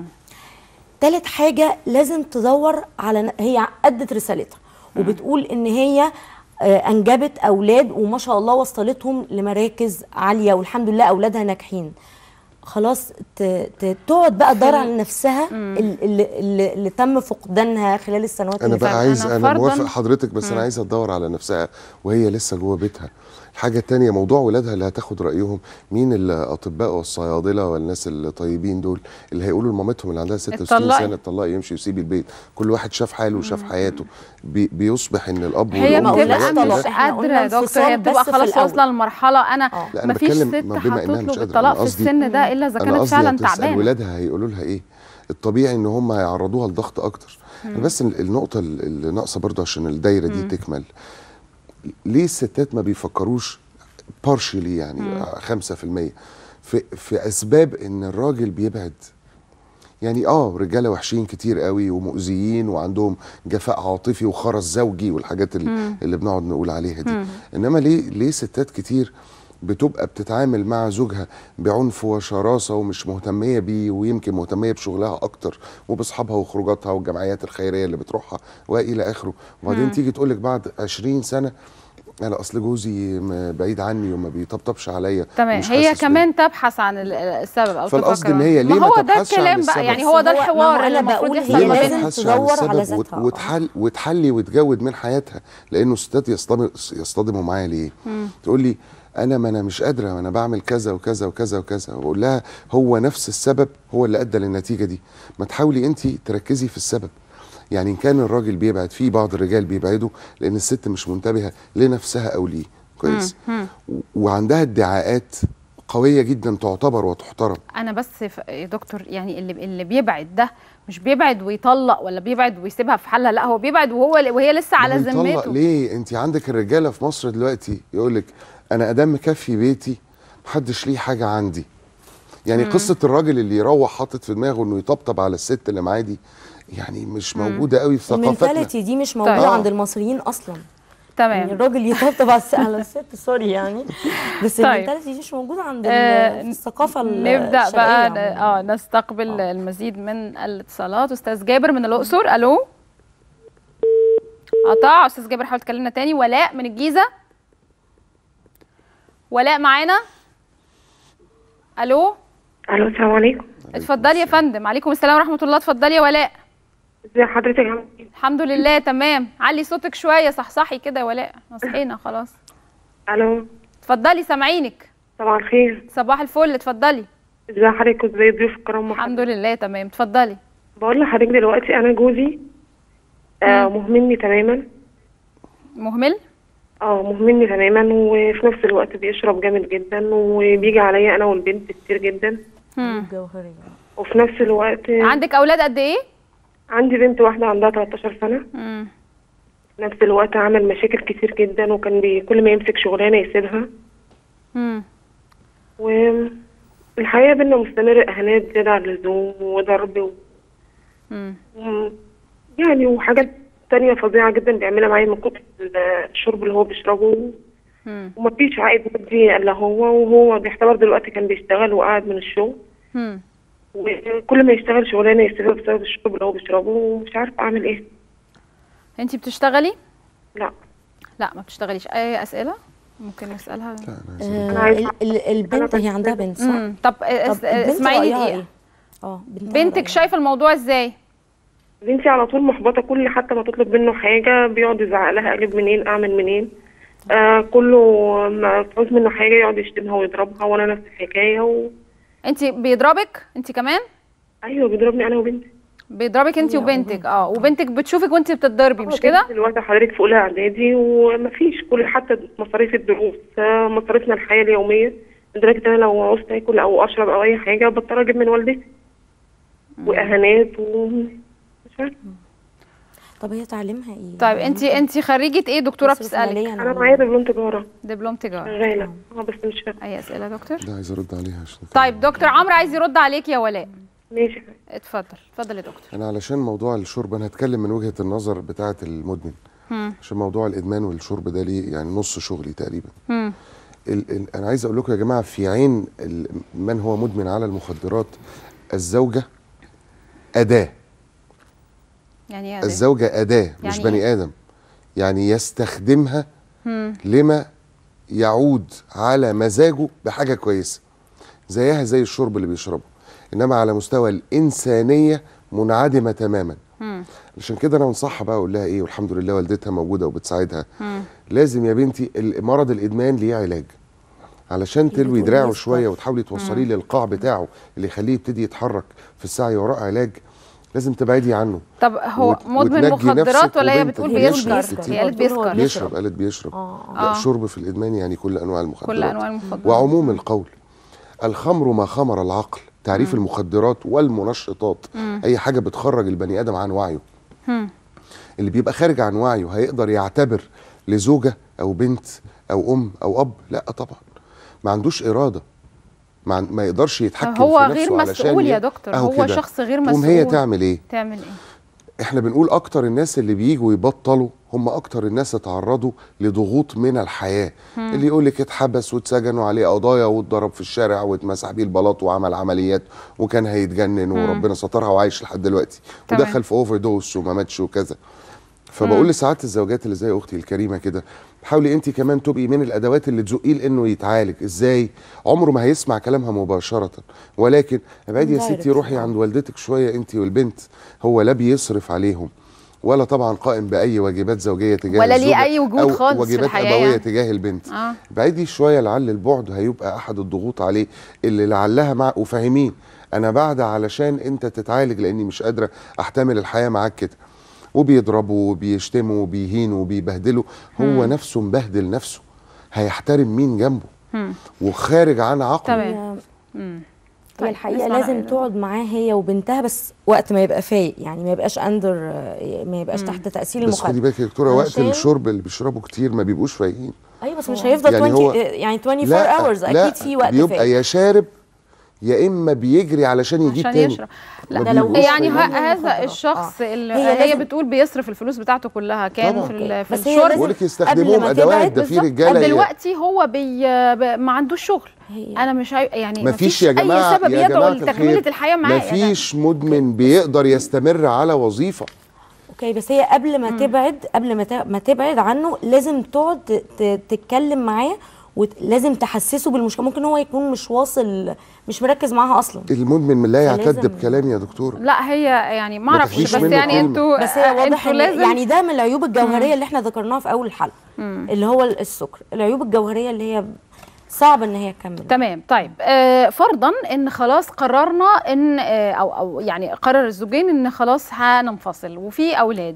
S1: تالت حاجه لازم تدور على ن- هي ادت رسالتها وبتقول ان هي آه، انجبت اولاد وما شاء الله وصلتهم لمراكز عاليه والحمد لله اولادها ناجحين خلاص ت- ت- تقعد بقى تدور على نفسها ال- اللي, اللي, اللي تم فقدانها خلال السنوات
S3: انا
S1: اللي
S3: بقى
S1: فاتت
S3: عايز
S2: أنا
S3: انا,
S2: فرضاً-
S3: موافق حضرتك بس انا عايز تدور على نفسها وهي لسه جوه بيتها الحاجة التانية موضوع ولادها اللي هتاخد رأيهم مين الأطباء والصيادلة والناس الطيبين دول اللي هيقولوا لمامتهم اللي عندها 66
S2: اتطلقي.
S3: سنة اتطلقي يمشي ويسيبي البيت كل واحد شاف حاله وشاف حياته بي بيصبح إن الأب
S2: هي
S3: والأم
S1: ما قلناش
S2: بتبقى
S1: طلاق،
S2: مش
S1: إحنا
S2: قادره
S1: قلنا
S2: يا دكتور
S1: انفصال
S2: هي بتبقى
S1: بس في
S2: خلاص
S1: الأول.
S2: واصله لمرحله انا
S3: لا، أنا
S2: مفيش
S3: بتكلم
S2: ست
S3: ما بما إنها مش
S2: هتطلب
S3: قادرة،
S2: الطلاق
S3: أنا
S2: في
S3: قصدي-
S2: السن ده الا اذا
S3: انا
S2: كانت
S3: قصدي
S2: فعلا
S3: هتسأل
S2: تعبانه
S3: ولادها هيقولوا لها ايه الطبيعي ان هم هيعرضوها لضغط اكتر أنا بس ال- النقطه ال- اللي ناقصه برضه عشان الدايره دي تكمل ليه الستات ما بيفكروش بارشلي يعني 5% في في اسباب ان الراجل بيبعد يعني اه رجاله وحشين كتير قوي ومؤذيين وعندهم جفاء عاطفي وخرس زوجي والحاجات اللي, اللي بنقعد نقول عليها دي انما ليه ليه ستات كتير بتبقى بتتعامل مع زوجها بعنف وشراسه ومش مهتميه بيه ويمكن مهتميه بشغلها اكتر وباصحابها وخروجاتها والجمعيات الخيريه اللي بتروحها والى اخره وبعدين تيجي تقول لك بعد 20 سنه انا اصل جوزي م- بعيد عني وما بيطبطبش عليا
S2: تمام
S3: ومش
S2: هي
S3: حاسس بيا.
S2: كمان تبحث عن ال- السبب او
S3: فالقصد
S2: تفكر
S3: إن هي ليه
S2: ما
S3: ما
S2: هو ده
S3: تبحثش عن
S2: الكلام
S3: السبب؟
S2: بقى يعني
S1: بس
S2: هو ده
S1: هو- ما هو
S2: الحوار
S1: أنا
S2: اللي المفروض
S1: بقول
S2: يحصل
S1: هي
S2: ما
S3: ما
S1: لازم
S2: بينهم
S3: تبحثش عن
S1: تدور على
S3: السبب وت-
S1: ذاتها، آه.
S3: وتحل وتحلي وتجود من حياتها لانه الستات يصطدم يصطدموا معايا ليه؟ تقول لي انا ما انا مش قادره ما انا بعمل كذا وكذا وكذا وكذا واقول لها هو نفس السبب هو اللي ادى للنتيجه دي ما تحاولي انت تركزي في السبب يعني ان كان الراجل بيبعد في بعض الرجال بيبعدوا لان الست مش منتبهه لنفسها او ليه كويس و- وعندها ادعاءات قويه جدا تعتبر وتحترم
S2: انا بس ف- يا دكتور يعني اللي اللي بيبعد ده مش بيبعد ويطلق ولا بيبعد ويسيبها في حالها لا هو بيبعد وهو وهي لسه على
S3: ما هو يطلق
S2: ذمته
S3: ليه انت عندك الرجاله في مصر دلوقتي يقول لك انا ادام مكفي بيتي محدش ليه حاجه عندي يعني مم. قصه الراجل اللي يروح حاطط في دماغه انه يطبطب على الست اللي معاه دي يعني مش موجوده قوي في ثقافتنا
S1: المنتاليتي دي مش موجوده
S3: طيب.
S1: عند المصريين اصلا
S2: تمام.
S1: يعني الراجل يطبطب على الس- على الست سوري يعني بس
S2: طيب.
S1: المنتاليتي دي مش موجوده عند ال-
S2: آه،
S1: في الثقافه ال-
S2: نبدا
S1: الشرقية
S2: بقى ن-
S1: عموماً.
S2: اه نستقبل المزيد من الاتصالات استاذ جابر من الاقصر الو قطع استاذ جابر حاول تكلمنا تاني ولاء من الجيزه ولاء معانا الو
S5: الو السلام عليكم
S2: اتفضلي يا فندم عليكم السلام ورحمه الله اتفضلي يا ولاء
S5: ازي حضرتك يا عم
S2: الحمد لله تمام علي صوتك شويه صحصحي كده يا ولاء صحينا خلاص
S5: الو
S2: اتفضلي سامعينك
S5: صباح الخير
S2: صباح الفل اتفضلي
S5: ازي حضرتك وازاي الضيوف الكرام
S2: الحمد لله تمام اتفضلي
S5: بقول لحضرتك دلوقتي انا جوزي آه مهملني تماما
S2: مهمل
S5: اه مهملني تماما وفي نفس الوقت بيشرب جامد جدا وبيجي عليا انا والبنت كتير جدا
S2: مم.
S1: جوهريه
S5: وفي نفس الوقت
S2: عندك اولاد قد ايه
S5: عندي بنت واحده عندها 13 سنه
S2: مم.
S5: في نفس الوقت عمل مشاكل كتير جدا وكان بي كل ما يمسك شغلانه يسيبها
S2: مم.
S5: والحياه بينا مستمره اهانات زياده عن اللزوم وضرب و...
S2: مم.
S5: مم. يعني وحاجات تانية فظيعة جدا بيعملها معايا من كتر الشرب اللي هو بيشربه
S2: مم.
S5: ومفيش عائد مادي الا هو وهو بيعتبر دلوقتي كان بيشتغل وقاعد من الشغل
S2: مم.
S5: وكل ما يشتغل شغلانة يسيبها بسبب الشرب اللي هو بيشربه ومش عارف اعمل ايه
S2: انتي بتشتغلي
S5: لا
S2: لا ما بتشتغليش اي اسئله ممكن نسالها
S1: آه،
S5: عايزة-
S1: ال- ال- البنت
S5: أنا
S1: هي عندها بنت صح؟
S2: مم. طب,
S1: طب
S2: اس-
S1: البنت
S2: اسمعيني
S1: رأيها
S2: دقيقه
S1: إيه؟ اه بنتها
S2: بنتك
S1: رأيها.
S2: شايفه الموضوع ازاي
S5: بنتي على طول محبطة كل حتى ما تطلب منه حاجة بيقعد يزعق لها اجيب منين اعمل منين آه كله ما تعوز منه حاجة يقعد يشتمها ويضربها وانا نفس الحكاية و...
S2: انتي بيضربك انتي كمان
S5: ايوه بيضربني انا وبنتي
S2: بيضربك انتي
S1: هي
S2: وبنتك اه وبنتك بتشوفك وانتي بتتضربي مش كده
S5: دلوقتي حضرتك في اولى اعدادي ومفيش كل حتى مصاريف الدروس آه، مصاريفنا الحياه اليوميه لدرجه انا لو عوزت اكل او اشرب او اي حاجه بضطر اجيب من والدتي واهانات و مش عارفة.
S1: طب هي تعليمها ايه؟
S2: طيب انتي انتي خريجه ايه دكتوره
S1: تصرف
S2: بتسالك
S1: مالياً
S5: انا
S1: على-
S5: معايا دبلوم تجاره
S2: دبلوم تجاره
S5: شغاله اه بس مش فاهمه
S2: اي اسئله يا دكتور
S3: ده عايز ارد عليها عشان
S2: طيب دكتور عمرو عايز يرد عليك يا ولاء
S5: ماشي
S2: اتفضل اتفضل يا دكتور
S3: انا علشان موضوع الشرب انا هتكلم من وجهه النظر بتاعه المدمن
S2: مم.
S3: عشان موضوع الادمان والشرب ده ليه يعني نص شغلي تقريبا
S2: مم.
S3: ال ال انا عايز اقول لكم يا جماعه في عين ال- من هو مدمن على المخدرات الزوجه اداه
S2: يعني ايه ده؟
S3: الزوجه اداه مش
S2: يعني
S3: بني ادم يعني يستخدمها
S2: مم.
S3: لما يعود على مزاجه بحاجه كويسه زيها زي الشرب اللي بيشربه انما على مستوى الانسانيه منعدمه تماما
S2: مم.
S3: عشان كده انا انصحها بقى اقول لها ايه والحمد لله والدتها موجوده وبتساعدها
S2: مم.
S3: لازم يا بنتي ال- مرض الادمان ليه علاج علشان تلوي
S1: بتقول
S3: دراعه
S1: يسكر.
S3: شويه وتحاولي توصليه للقاع بتاعه اللي يخليه يبتدي يتحرك في السعي وراء علاج لازم تبعدي عنه
S2: طب هو
S3: وت-
S2: مدمن
S3: وتنجي
S2: مخدرات
S3: نفسك
S2: ولا هي
S3: وبنتك.
S2: بتقول
S1: هي بتقول
S2: بيسكر
S1: بيسكر.
S2: هي قالت
S1: بتقول هو
S2: بيسكر
S3: بيشرب قالت بيشرب
S1: اه
S3: لا
S2: آه.
S3: الشرب في الادمان يعني كل انواع المخدرات
S2: كل انواع المخدرات
S3: وعموم القول الخمر ما خمر العقل تعريف المخدرات والمنشطات اي حاجه بتخرج البني ادم عن وعيه
S2: مم.
S3: اللي بيبقى خارج عن وعيه هيقدر يعتبر لزوجه او بنت او ام او اب لا طبعا ما عندوش اراده ما, عن- ما يقدرش يتحكم
S2: هو
S3: في نفسه
S2: غير
S3: علشان
S2: مسؤول يا
S3: ي-
S2: دكتور
S3: أهو
S2: هو
S3: كده.
S2: شخص غير
S3: تقوم هي
S2: مسؤول.
S3: تعمل ايه
S2: تعمل ايه
S3: احنا بنقول اكتر الناس اللي بييجوا يبطلوا هم اكتر الناس اتعرضوا لضغوط من الحياه اللي يقول لك اتحبس واتسجنوا عليه قضايا واتضرب في الشارع واتمسح بيه البلاط وعمل عمليات وكان هيتجنن وربنا سترها وعايش لحد دلوقتي
S2: تمام.
S3: ودخل في اوفر دوس وما ماتش وكذا فبقول لساعات الزوجات اللي زي اختي الكريمه كده حاولي انت كمان تبقي من الادوات اللي تزقيه لانه يتعالج ازاي عمره ما هيسمع كلامها مباشره ولكن ابعدي يا
S1: Direct.
S3: ستي روحي عند والدتك شويه انت والبنت هو لا بيصرف عليهم ولا طبعا قائم باي واجبات زوجيه تجاه
S2: ولا ليه
S3: الزوجة
S2: أي وجود
S3: أو
S2: خالص في
S3: واجبات
S2: الحياة
S3: ابويه
S2: يعني.
S3: تجاه البنت
S2: اه
S3: بعيدي شويه لعل البعد هيبقى احد الضغوط عليه اللي لعلها مع وفاهمين انا بعد علشان انت تتعالج لاني مش قادره احتمل الحياه معاك كده وبيضربوا وبيشتموا وبيهينوا وبيبهدلوا هو نفسه مبهدل نفسه هيحترم مين جنبه
S2: مم.
S3: وخارج عن عقله
S2: تمام.
S1: هي
S2: مم.
S1: هي
S2: طيب،
S1: الحقيقه
S2: نسمع
S1: لازم
S2: رأي
S1: تقعد معاه هي وبنتها بس وقت ما يبقى فايق يعني ما يبقاش اندر ما يبقاش تحت تاثير
S3: بس خدي
S1: المخدر
S3: بالك يا دكتوره وقت
S1: علشان-
S3: الشرب اللي بيشربوا كتير ما بيبقوش فايقين
S1: ايوه بس مش هيفضل
S3: يعني
S1: 20
S3: هو-
S1: يعني 24
S3: لا
S1: hours
S3: لا
S1: اكيد في وقت
S3: بيبقى
S1: فايق
S3: يا شارب يا اما بيجري علشان يجيب
S2: عشان
S3: تاني
S2: يشرب
S3: ما
S2: لا
S1: ده لو
S3: بيبقوش
S2: يعني ه-
S3: فاهمين.
S1: فاهمين
S2: هذا
S1: المخدرات.
S2: الشخص
S1: آه.
S2: اللي
S1: هي
S2: هي,
S1: لازم-
S2: بتقول بيصرف الفلوس بتاعته كلها كان
S3: طبعا.
S2: في ال- في
S1: بس هي
S2: الشرب
S1: لازم-
S3: بقول لك
S1: قبل
S3: يستخدموهم
S1: ما
S3: ادوات
S1: تبعد
S3: ده في
S2: بالظبط.
S3: رجاله ي-
S2: دلوقتي هو بي ب- ما عندوش شغل
S1: هي-
S2: انا مش عاي... يعني
S3: مفيش يا جماعه
S2: اي سبب
S3: يا
S2: يدعو
S3: جماعه
S2: لتكمله
S3: الخير
S2: الحياه معاه
S3: مفيش مدمن بيقدر يستمر على وظيفه
S1: اوكي بس هي قبل ما تبعد قبل ما ت- ما تبعد عنه لازم تقعد ت- ت- تتكلم معاه ولازم تحسسه بالمشكله ممكن هو يكون مش واصل مش مركز معاها اصلا
S3: المدمن لا يعتد
S1: فلازم-
S3: بكلامي يا دكتور
S2: لا هي يعني ما
S3: ما
S2: اعرفش
S3: تاخديش
S2: بس
S3: منه
S2: يعني
S3: كلمة.
S2: انتوا
S1: بس هي واضح
S2: انتوا
S1: ان
S2: لازم
S1: يعني ده من العيوب الجوهريه اللي احنا ذكرناها في اول الحلقه اللي هو السكر العيوب الجوهريه اللي هي صعب ان هي تكمل
S2: تمام طيب آه فرضا ان خلاص قررنا ان آه او او يعني قرر الزوجين ان خلاص هننفصل وفي اولاد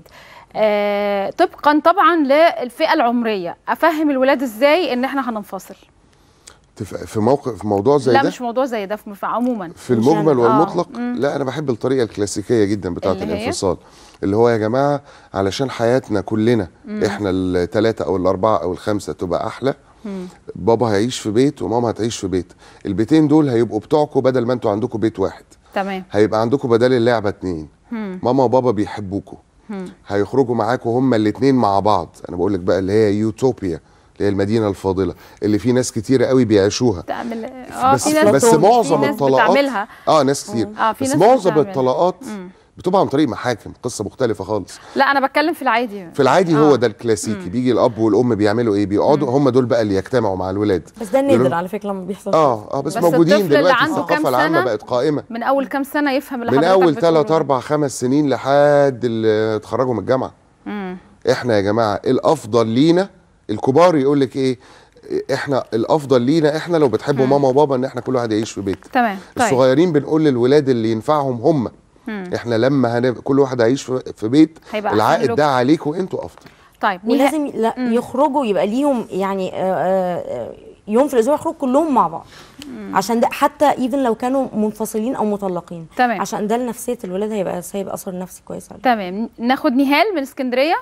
S2: آه طبقا طبعا للفئه العمريه افهم الولاد ازاي ان احنا هننفصل
S3: تف- في موقف في موضوع زي
S2: لا
S3: ده
S2: مش موضوع زي ده في في عموما
S3: في المجمل
S1: آه.
S3: والمطلق لا انا بحب الطريقه الكلاسيكيه جدا بتاعه
S2: اللي هي؟
S3: الانفصال اللي هو يا جماعه علشان حياتنا كلنا احنا الثلاثه او الاربعه او الخمسه تبقى احلى بابا هيعيش في بيت وماما هتعيش في بيت البيتين دول هيبقوا بتوعكم بدل ما انتوا عندكم بيت واحد
S2: تمام
S3: هيبقى عندكم بدل اللعبه اتنين ماما وبابا بيحبوكوا هيخرجوا معاكم هما الاتنين مع بعض انا بقول لك بقى اللي هي يوتوبيا اللي هي المدينه الفاضله اللي في ناس كتيره قوي بيعيشوها
S2: تعمل اه
S3: بس
S2: في ناس
S3: بس
S2: في
S3: معظم
S2: ناس
S3: الطلاقات
S2: بتعملها
S3: اه ناس كتير
S2: آه، في
S3: بس
S2: ناس
S3: معظم
S2: بتعملها.
S3: الطلاقات بتبقى عن طريق محاكم قصه مختلفه خالص
S2: لا انا بتكلم في العادي
S3: في العادي
S2: آه.
S3: هو ده الكلاسيكي بيجي الاب والام بيعملوا ايه بيقعدوا هم دول بقى اللي يجتمعوا مع الولاد
S1: بس ده
S3: يقولوا-
S1: نادر على فكره لما بيحصل
S3: اه اه بس,
S2: بس
S3: موجودين
S2: الطفل اللي
S3: دلوقتي
S2: عنده كام
S3: الثقافه العامه
S2: سنة؟
S3: بقت قائمه
S2: من اول كام سنه يفهم اللي
S3: من
S2: حضرتك
S3: اول
S2: بتقوله.
S3: ثلاث اربع خمس سنين لحد اللي اتخرجوا من الجامعه احنا يا جماعه الافضل لينا الكبار يقول لك ايه احنا الافضل لينا احنا لو بتحبوا ماما وبابا ان احنا كل واحد يعيش في بيت
S2: تمام طيب
S3: الصغيرين بنقول للولاد اللي ينفعهم هم احنا لما هنبقى كل واحد هيعيش في في بيت
S2: هيبقى أحسن
S3: العائد
S2: لكم.
S3: ده عليكم انتوا افضل
S2: طيب نهاية-
S1: ولازم لا يخرجوا يبقى ليهم يعني آه، آه، آه، يوم في الاسبوع يخرجوا كلهم مع بعض عشان ده حتى ايفن لو كانوا منفصلين او مطلقين
S2: تمام.
S1: عشان ده لنفسيه الولاد هيبقى سايب اثر نفسي كويس عليه
S2: تمام ناخد نهال من اسكندريه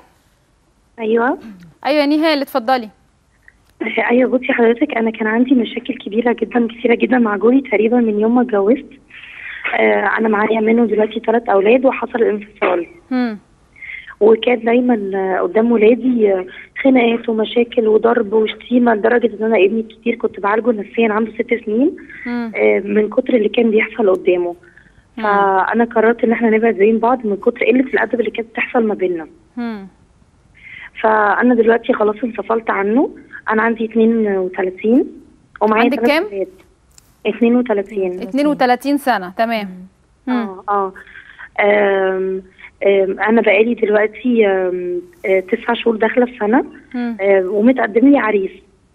S6: ايوه
S2: ايوه يا نهال اتفضلي
S6: ايوه بصي حضرتك انا كان عندي مشاكل كبيره جدا كثيره جدا مع جوزي تقريبا من يوم ما اتجوزت آه انا معايا منه دلوقتي ثلاث اولاد وحصل انفصال
S2: هم
S6: وكان دايما آه، قدام ولادي آه، خناقات ومشاكل وضرب وشتيمه لدرجه ان انا ابني الكبير كنت بعالجه نفسيا عنده ست سنين
S2: هم
S6: آه، من كتر اللي كان بيحصل قدامه فانا قررت ان احنا نبعد زين بعض من كتر قله الادب اللي كانت بتحصل ما بيننا
S2: هم
S6: فانا دلوقتي خلاص انفصلت عنه انا عندي 32 ومعايا
S2: عندك
S6: ثلاث
S2: كام؟
S6: ولاد. 32
S2: 32 سنه تمام هم.
S6: اه اه آم، آم، انا بقالي دلوقتي آم، آه، تسع شهور داخله في سنه
S2: هم.
S6: آه، ومتقدم لي عريس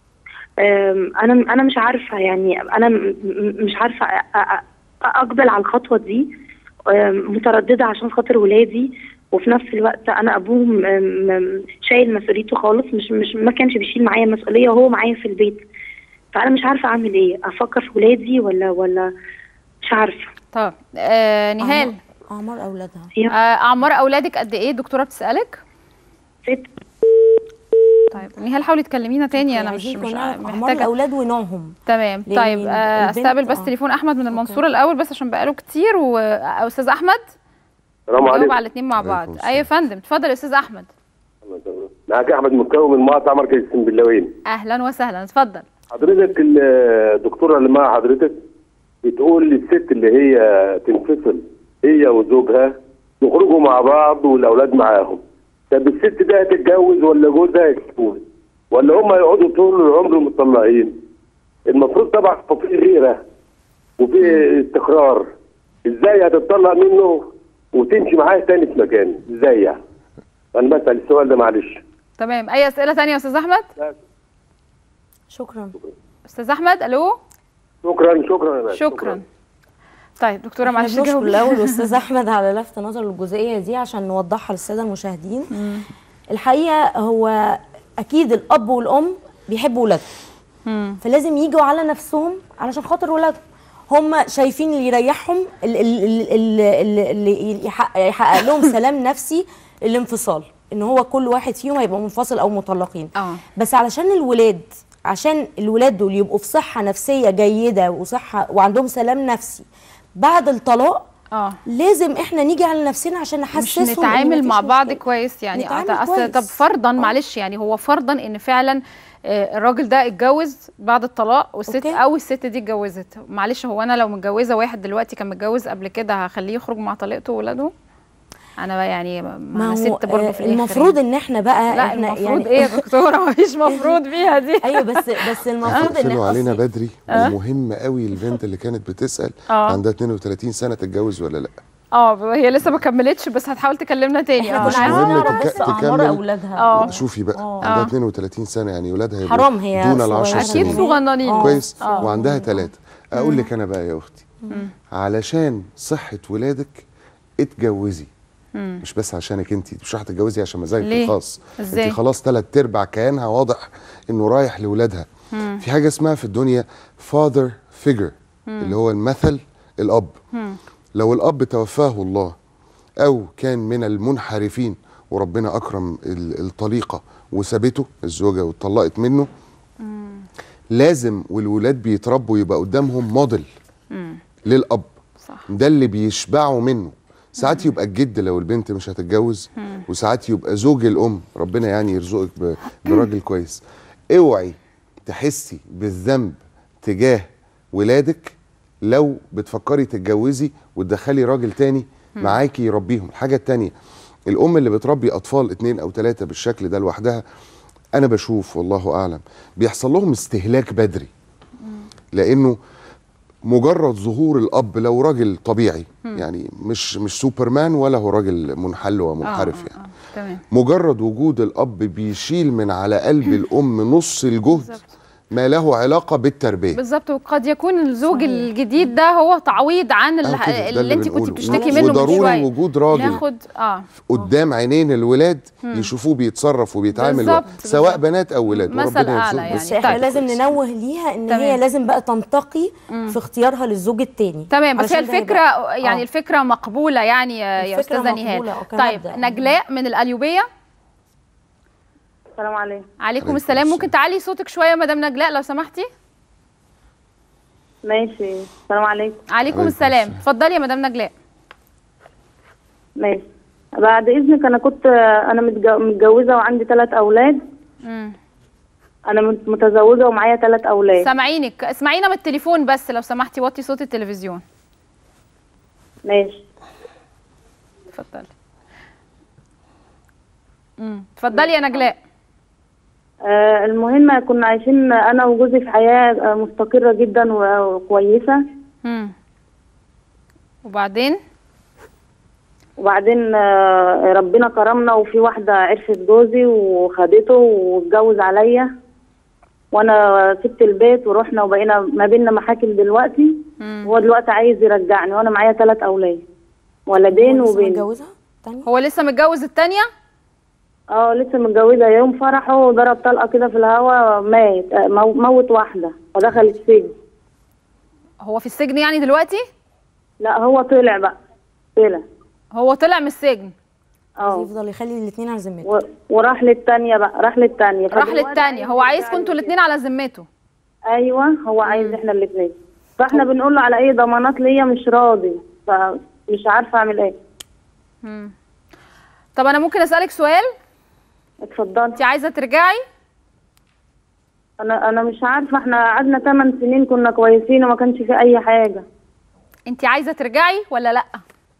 S6: آم، انا انا مش عارفه يعني انا م- م- مش عارفه أ- أ- اقبل على الخطوه دي آم، متردده عشان خاطر ولادي وفي نفس الوقت انا ابوهم م- م- شايل مسؤوليته خالص مش مش ما كانش بيشيل معايا مسؤوليه وهو معايا في البيت فانا مش عارفه اعمل ايه افكر في ولادي ولا ولا مش عارفه
S2: طب آه نهال
S1: أعمار- اعمار اولادها
S2: آه اعمار اولادك قد ايه الدكتوره بتسالك
S6: ست
S2: طيب نهال حاولي تكلمينا تاني انا مش
S1: عايزين
S2: مش
S1: كنا نعرف اعمار
S2: محتاجه
S1: الاولاد ونوعهم
S2: تمام
S1: لأن
S2: طيب آه
S1: البنت-
S2: استقبل بس
S1: آه.
S2: تليفون احمد من المنصوره الاول بس عشان بقاله كتير واستاذ احمد
S7: السلام
S2: جاوب
S7: عليكم
S2: على الاثنين مع
S3: عليكم
S2: بعض
S3: السلام.
S2: ايوه يا فندم اتفضل يا استاذ احمد
S7: معاك احمد مكاوي من مقاطعه مركز السنبلاوين
S2: اهلا وسهلا اتفضل
S7: حضرتك الدكتوره اللي مع حضرتك بتقول للست اللي هي تنفصل هي وزوجها يخرجوا مع بعض والاولاد معاهم طب الست دي هتتجوز ولا جوزها هيتجوز ولا هم هيقعدوا طول العمر مطلقين المفروض طبعا في غيره وفي استقرار ازاي هتطلق منه وتمشي معاه تاني في مكانه ازاي يعني انا بسال السؤال ده معلش
S2: تمام اي اسئله تانية يا استاذ احمد
S1: شكرا
S2: استاذ احمد الو
S7: شكرا شكرا يا باشا
S2: شكرا طيب دكتوره
S1: احنا
S2: معلش
S1: بنشكر
S2: جاوب
S1: الاول الاستاذ احمد على لفت نظر الجزئيه دي عشان نوضحها للساده المشاهدين الحقيقه هو اكيد الاب والام بيحبوا ولادهم
S2: مم.
S1: فلازم يجوا على نفسهم علشان خاطر ولادهم هم شايفين اللي يريحهم اللي, اللي, اللي, اللي يحقق, يحقق لهم سلام نفسي الانفصال ان هو كل واحد فيهم هيبقى منفصل او مطلقين
S2: اه
S1: بس علشان الولاد عشان الولاد دول يبقوا في صحه نفسيه جيده وصحه وعندهم سلام نفسي بعد الطلاق
S2: اه
S1: لازم احنا نيجي على نفسنا عشان
S2: مش
S1: نحسسهم إن
S2: نتعامل
S1: مفيش
S2: مع بعض
S1: مشكلة.
S2: كويس يعني
S1: نتعامل
S2: أصل
S1: كويس.
S2: طب فرضا
S1: آه.
S2: معلش يعني هو فرضا ان فعلا آه، الراجل ده اتجوز بعد الطلاق والست
S1: أوكي.
S2: او الست دي اتجوزت معلش هو انا لو متجوزه واحد دلوقتي كان متجوز قبل كده هخليه يخرج مع طليقته وولاده انا بقى يعني ما
S1: ما
S2: انا
S1: هو
S2: ست برضه
S1: آه،
S2: في الاخر
S1: المفروض
S2: يعني.
S1: ان احنا بقى
S2: لا
S1: احنا
S2: المفروض ايه يا دكتوره مفيش مفروض فيها دي
S1: ايوه بس بس المفروض ان
S3: قفلوا علينا
S1: أصل-
S3: بدري ومهم قوي البنت اللي كانت بتسال
S2: آه.
S3: عندها 32 سنه تتجوز ولا لا
S2: اه هي لسه ما كملتش بس هتحاول تكلمنا تاني
S1: احنا
S2: اه
S1: كنا عايزين
S3: مهم
S1: نعرف
S3: تك-
S1: بس اعمار
S3: تكمل.
S1: اولادها
S2: آه.
S3: شوفي بقى
S1: آه.
S3: عندها
S2: آه.
S3: 32 سنه يعني ولادها يبقوا
S1: حرام هي
S3: دون
S1: صغيرة.
S3: العشر
S2: اكيد
S3: سنين
S2: صغننين
S1: آه.
S3: كويس
S2: آه.
S3: وعندها ثلاثة أقول لك أنا بقى يا أختي علشان صحة ولادك اتجوزي مش بس عشانك انت مش راح تتجوزي عشان مزاجك
S2: ليه؟
S3: الخاص
S2: إزاي؟
S3: انت خلاص ثلاث ارباع كيانها واضح انه رايح لاولادها في حاجه اسمها في الدنيا father figure اللي هو المثل الاب لو الاب توفاه الله او كان من المنحرفين وربنا اكرم ال- الطليقه وسابته الزوجه واتطلقت منه لازم والولاد بيتربوا يبقى قدامهم موديل للاب
S2: صح
S3: ده اللي بيشبعوا منه ساعات يبقى الجد لو البنت مش هتتجوز وساعات يبقى زوج الام ربنا يعني يرزقك ب- براجل كويس اوعي تحسي بالذنب تجاه ولادك لو بتفكري تتجوزي وتدخلي راجل تاني معاكي يربيهم الحاجه التانيه الام اللي بتربي اطفال اتنين او تلاته بالشكل ده لوحدها انا بشوف والله اعلم بيحصل لهم استهلاك بدري لانه مجرد ظهور الاب لو راجل طبيعي يعني مش مش سوبرمان ولا هو راجل منحل ومنحرف يعني
S2: آه. تمام
S3: مجرد وجود الاب بيشيل من على قلب الام نص الجهد
S2: بالظبط.
S3: ما له علاقه بالتربيه
S2: بالظبط وقد يكون الزوج الجديد ده هو تعويض عن
S3: آه
S2: ال-
S3: كده، ده
S2: اللي انت كنت
S3: بنقوله.
S2: بتشتكي منه من
S3: وضروري
S2: شويه
S3: وجود راجل
S2: ناخد اه
S3: قدام عينين الولاد يشوفوه بيتصرف وبيتعامل
S2: بالظبط،
S3: سواء
S2: بالظبط.
S3: بنات او ولاد
S2: مثل
S3: وربنا
S2: أعلى
S3: يرزقهم
S2: يعني.
S1: بس
S3: بس.
S1: احنا
S2: طيب.
S1: لازم ننوه ليها ان
S2: تمام.
S1: هي لازم بقى تنتقي في اختيارها للزوج التاني
S2: تمام بس هي
S1: علشان ده
S2: الفكره
S1: هيبقى-
S2: يعني
S1: آه.
S2: الفكره مقبوله يعني يا يا
S1: الفكرة
S2: استاذه
S1: مقبولة،
S2: نهاد
S1: أو
S2: طيب
S1: كمبدأ.
S2: نجلاء من القليوبيه
S6: السلام عليكم
S2: عليكم
S3: عليكم
S2: السلام
S3: السلام.
S2: ممكن تعلي صوتك شويه يا مدام نجلاء لو سمحتي
S6: ماشي السلام عليكم
S2: عليكم
S3: عليكم
S2: السلام
S3: السلام.
S2: اتفضلي يا مدام نجلاء
S6: ماشي بعد اذنك انا كنت انا متجو- متجوزه وعندي ثلاث اولاد
S2: مم.
S6: انا مت- متزوجه ومعايا ثلاث اولاد
S2: سامعينك اسمعينا من التليفون بس لو سمحتي وطي صوت التلفزيون
S6: ماشي
S2: اتفضلي امم اتفضلي يا نجلاء
S6: آه المهم كنا عايشين انا وجوزي في حياه آه، مستقره جدا و- وكويسه
S2: امم وبعدين
S6: وبعدين آه، ربنا كرمنا وفي واحدة عرفت جوزي وخدته واتجوز عليا وانا سبت البيت ورحنا وبقينا ما بيننا محاكم دلوقتي
S2: مم.
S6: هو دلوقتي عايز يرجعني وانا معايا ثلاث اولاد ولدين
S1: هو لسه
S6: وبنت
S1: متجوزها تاني
S2: هو لسه متجوز التانية
S6: اه لسه متجوزة يوم فرحه ضرب طلقة كده في الهوا مات آه، مو- موت واحدة ودخل السجن
S2: هو في السجن يعني دلوقتي
S6: لا هو طلع بقى طلع
S2: هو طلع من السجن
S6: اه
S1: يفضل يخلي الاثنين على ذمته
S6: و- وراح للتانية بقى راح للتانية
S2: راح
S6: فدلوقتي
S2: للتانية
S6: عايز
S2: هو عايزكم
S6: يرجعني
S2: انتوا
S6: كده.
S2: الاتنين على ذمته
S6: ايوه هو عايز احنا الاثنين فاحنا بنقول له على اي ضمانات ليا مش راضي فمش عارفه اعمل ايه
S2: مم. طب انا ممكن اسالك سؤال
S6: اتفضلي
S2: انت عايزه ترجعي
S6: انا انا مش عارفه احنا قعدنا 8 سنين كنا كويسين وما كانش في اي حاجه
S2: انت عايزه ترجعي ولا لا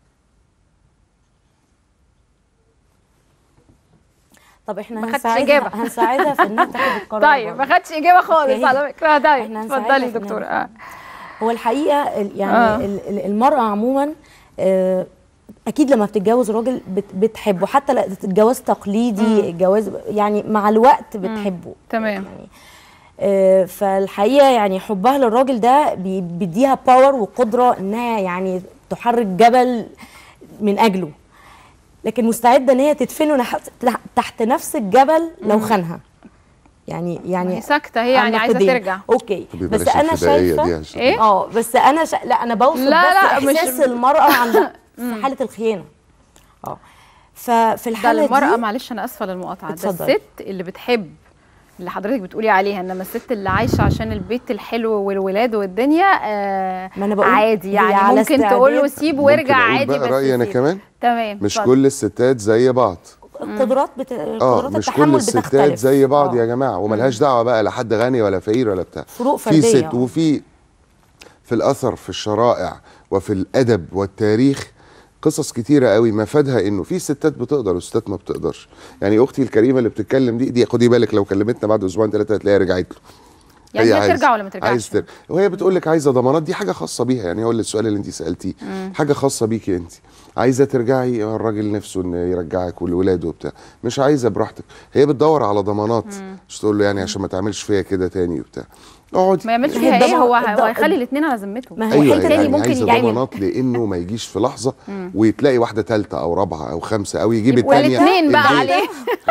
S1: طب احنا
S2: ما خدتش
S1: هنساعدها
S2: إجابة.
S1: هنساعدها في انها تاخد القرار
S2: طيب ما
S1: برضه.
S2: خدتش اجابه خالص
S1: أوكي.
S2: على فكره طيب
S1: إحنا هنساعدها
S2: اتفضلي
S1: في
S2: دكتور
S1: إنها-
S2: آه.
S1: هو الحقيقه ال- يعني
S2: آه.
S1: ال- ال- المراه عموما آه، اكيد لما بتتجوز راجل بت- بتحبه حتى لو الجواز تقليدي الجواز يعني مع الوقت بتحبه
S2: تمام
S1: يعني آه، فالحقيقه يعني حبها للراجل ده بي- بيديها باور وقدره انها يعني تحرك جبل من اجله لكن مستعده ان هي تدفنه نح- تح- تحت نفس الجبل لو خانها يعني
S2: ما
S1: يعني
S2: هي ساكته هي يعني عايزه
S1: النقيضين.
S2: ترجع
S1: اوكي
S3: طب
S1: بس
S3: بلاش
S1: انا
S3: الفدائية
S1: شايفه
S3: دي عشان
S2: إيه؟
S1: اه بس انا شا... لا انا بوصف
S2: لا،
S1: بس
S2: لا، مش-
S1: احساس المراه عند في حاله الخيانه اه ففي
S2: ده
S1: الحاله
S2: المرأة
S1: دي
S2: معلش أنا آسفة للمقاطعة ده
S1: اتفضلي.
S2: الست اللي بتحب اللي حضرتك بتقولي عليها انما الست اللي عايشه عشان البيت الحلو والولاد والدنيا آه
S1: ما أنا بقول
S2: عادي
S1: هي
S2: يعني
S1: على
S2: ممكن تقول له
S1: استعداد.
S2: سيب
S3: ممكن
S2: وارجع
S3: أقول
S2: عادي
S3: بقى
S2: بس
S3: رأيي أنا
S2: سيب.
S3: كمان
S2: تمام
S3: مش
S2: اتفضل.
S3: كل الستات زي بعض
S1: القدرات بت...
S3: اه
S1: قدرات
S3: مش
S1: التحمل
S3: كل الستات
S1: بتختلف.
S3: زي بعض
S1: آه.
S3: يا جماعه وملهاش دعوه بقى لا حد غني ولا فقير ولا بتاع
S1: فروق
S3: في
S1: فرديه
S3: ست
S1: آه.
S3: وفي في الاثر في الشرائع وفي الادب والتاريخ قصص كتيرة قوي مفادها انه في ستات بتقدر وستات ما بتقدرش يعني اختي الكريمه اللي بتتكلم دي دي خدي بالك لو كلمتنا بعد اسبوعين ثلاثه هتلاقيها رجعت له
S2: يعني هي
S3: عايزة-
S2: ترجع ولا ما ترجعش؟
S3: عايز ترجع وهي بتقول لك عايزه ضمانات دي حاجه خاصه بيها يعني هو اللي السؤال اللي انت سالتيه حاجه خاصه بيكي انت عايزه ترجعي الراجل نفسه ان يرجعك والولاد وبتاع مش عايزه براحتك هي بتدور على ضمانات مش تقول له يعني عشان ما تعملش فيا كده تاني وبتاع اقعدي
S2: ما يعملش
S1: هي
S2: فيها ايه
S1: الضمان-
S2: هو
S1: الض-
S2: هو هيخلي الاثنين على ذمته
S1: ما هو
S3: ايوه
S1: حته
S3: يعني
S1: تاني ممكن
S3: عايزه
S1: يعني
S3: ضمانات لانه ما يجيش في لحظه وتلاقي واحده ثالثه او رابعه او خمسه او يجيب الثانيه
S2: والاثنين بقى عليه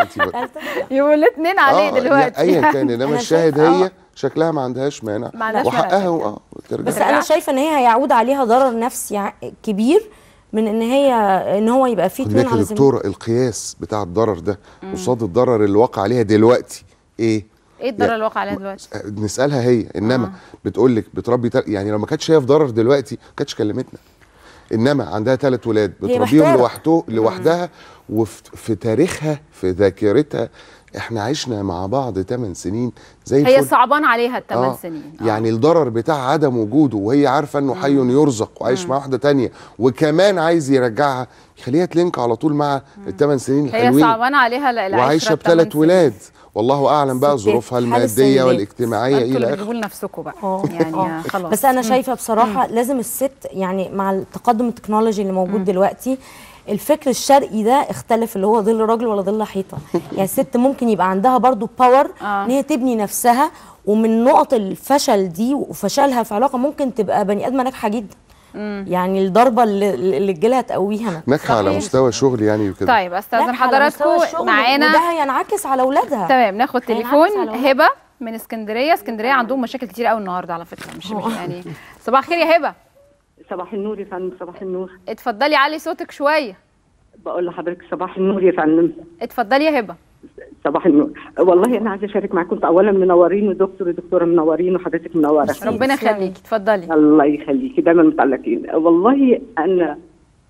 S2: يبقوا الاثنين عليه دلوقتي
S3: ايا كان انما
S1: أنا
S3: الشاهد
S1: شايفة-
S3: هي شكلها ما عندهاش مانع
S2: ما عندهاش
S3: وحقها
S2: مانع.
S3: اه ترجع
S1: بس
S2: ترجع.
S1: انا شايفه ان هي هيعود عليها ضرر نفسي ع- كبير من ان هي ان هو يبقى فيه
S3: خد
S1: اتنين
S3: بالك يا
S1: على ذمته
S3: دكتوره القياس بتاع الضرر ده قصاد الضرر اللي واقع عليها دلوقتي ايه
S2: ايه الضرر اللي واقع عليها دلوقتي
S3: نسالها هي انما
S2: آه.
S3: بتقول لك بتربي تل... يعني لو ما كانتش هي في ضرر دلوقتي ما كانتش كلمتنا انما عندها ثلاث ولاد
S1: هي
S3: بتربيهم
S1: محتارة.
S3: لوحده لوحدها وفي في تاريخها في ذاكرتها احنا عشنا مع بعض 8 سنين زي
S2: هي
S3: الفل.
S2: صعبان عليها الثمان
S3: آه.
S2: سنين آه.
S3: يعني الضرر بتاع عدم وجوده وهي عارفه انه حي يرزق وعايش مع واحده تانية وكمان عايز يرجعها يخليها تلينك على طول مع الثمان سنين
S2: هي
S3: الحلوين
S2: صعبان عليها ال- العشرة
S3: وعايشه
S2: التمن
S3: بثلاث
S2: سنين.
S3: ولاد والله اعلم بقى
S1: ستات،
S3: ظروفها
S1: حال
S3: الماديه
S1: السيدات.
S3: والاجتماعيه
S2: انتوا اللي
S3: الى اخره
S2: بتجيبوا لنفسكم بقى
S1: اه
S2: يعني
S1: آه.
S2: خلاص
S1: بس انا شايفه بصراحه لازم الست يعني مع التقدم التكنولوجي اللي موجود دلوقتي الفكر الشرقي ده اختلف اللي هو ظل راجل ولا ظل حيطه يعني الست ممكن يبقى عندها برضو باور
S2: آه.
S1: ان هي تبني نفسها ومن نقط الفشل دي وفشلها في علاقه ممكن تبقى بني ادمه ناجحه جدا يعني الضربه اللي, اللي تجيلها تقويها
S3: ناجحه على
S2: صحيح.
S3: مستوى شغل يعني وكده
S2: طيب استاذن
S1: ناجحة على مستوى
S2: حضراتكم
S1: الشغل،
S2: معانا
S1: وده هينعكس على اولادها
S2: تمام ناخد
S1: هينعكس
S2: تليفون
S1: على أولادها.
S2: هبه من اسكندريه اسكندريه عندهم مشاكل كتير قوي النهارده على فكره مش مش يعني صباح الخير يا هبه
S8: صباح النور يا فندم صباح النور
S2: اتفضلي علي صوتك شويه
S8: بقول لحضرتك صباح النور يا فندم
S2: اتفضلي يا هبه
S8: صباح النور والله انا عايزه اشارك معاكم انتوا اولا منورين ودكتور ودكتوره منورين وحضرتك منوره
S2: ربنا
S1: تسلمي.
S2: يخليكي اتفضلي
S8: الله يخليكي دايما متعلقين والله انا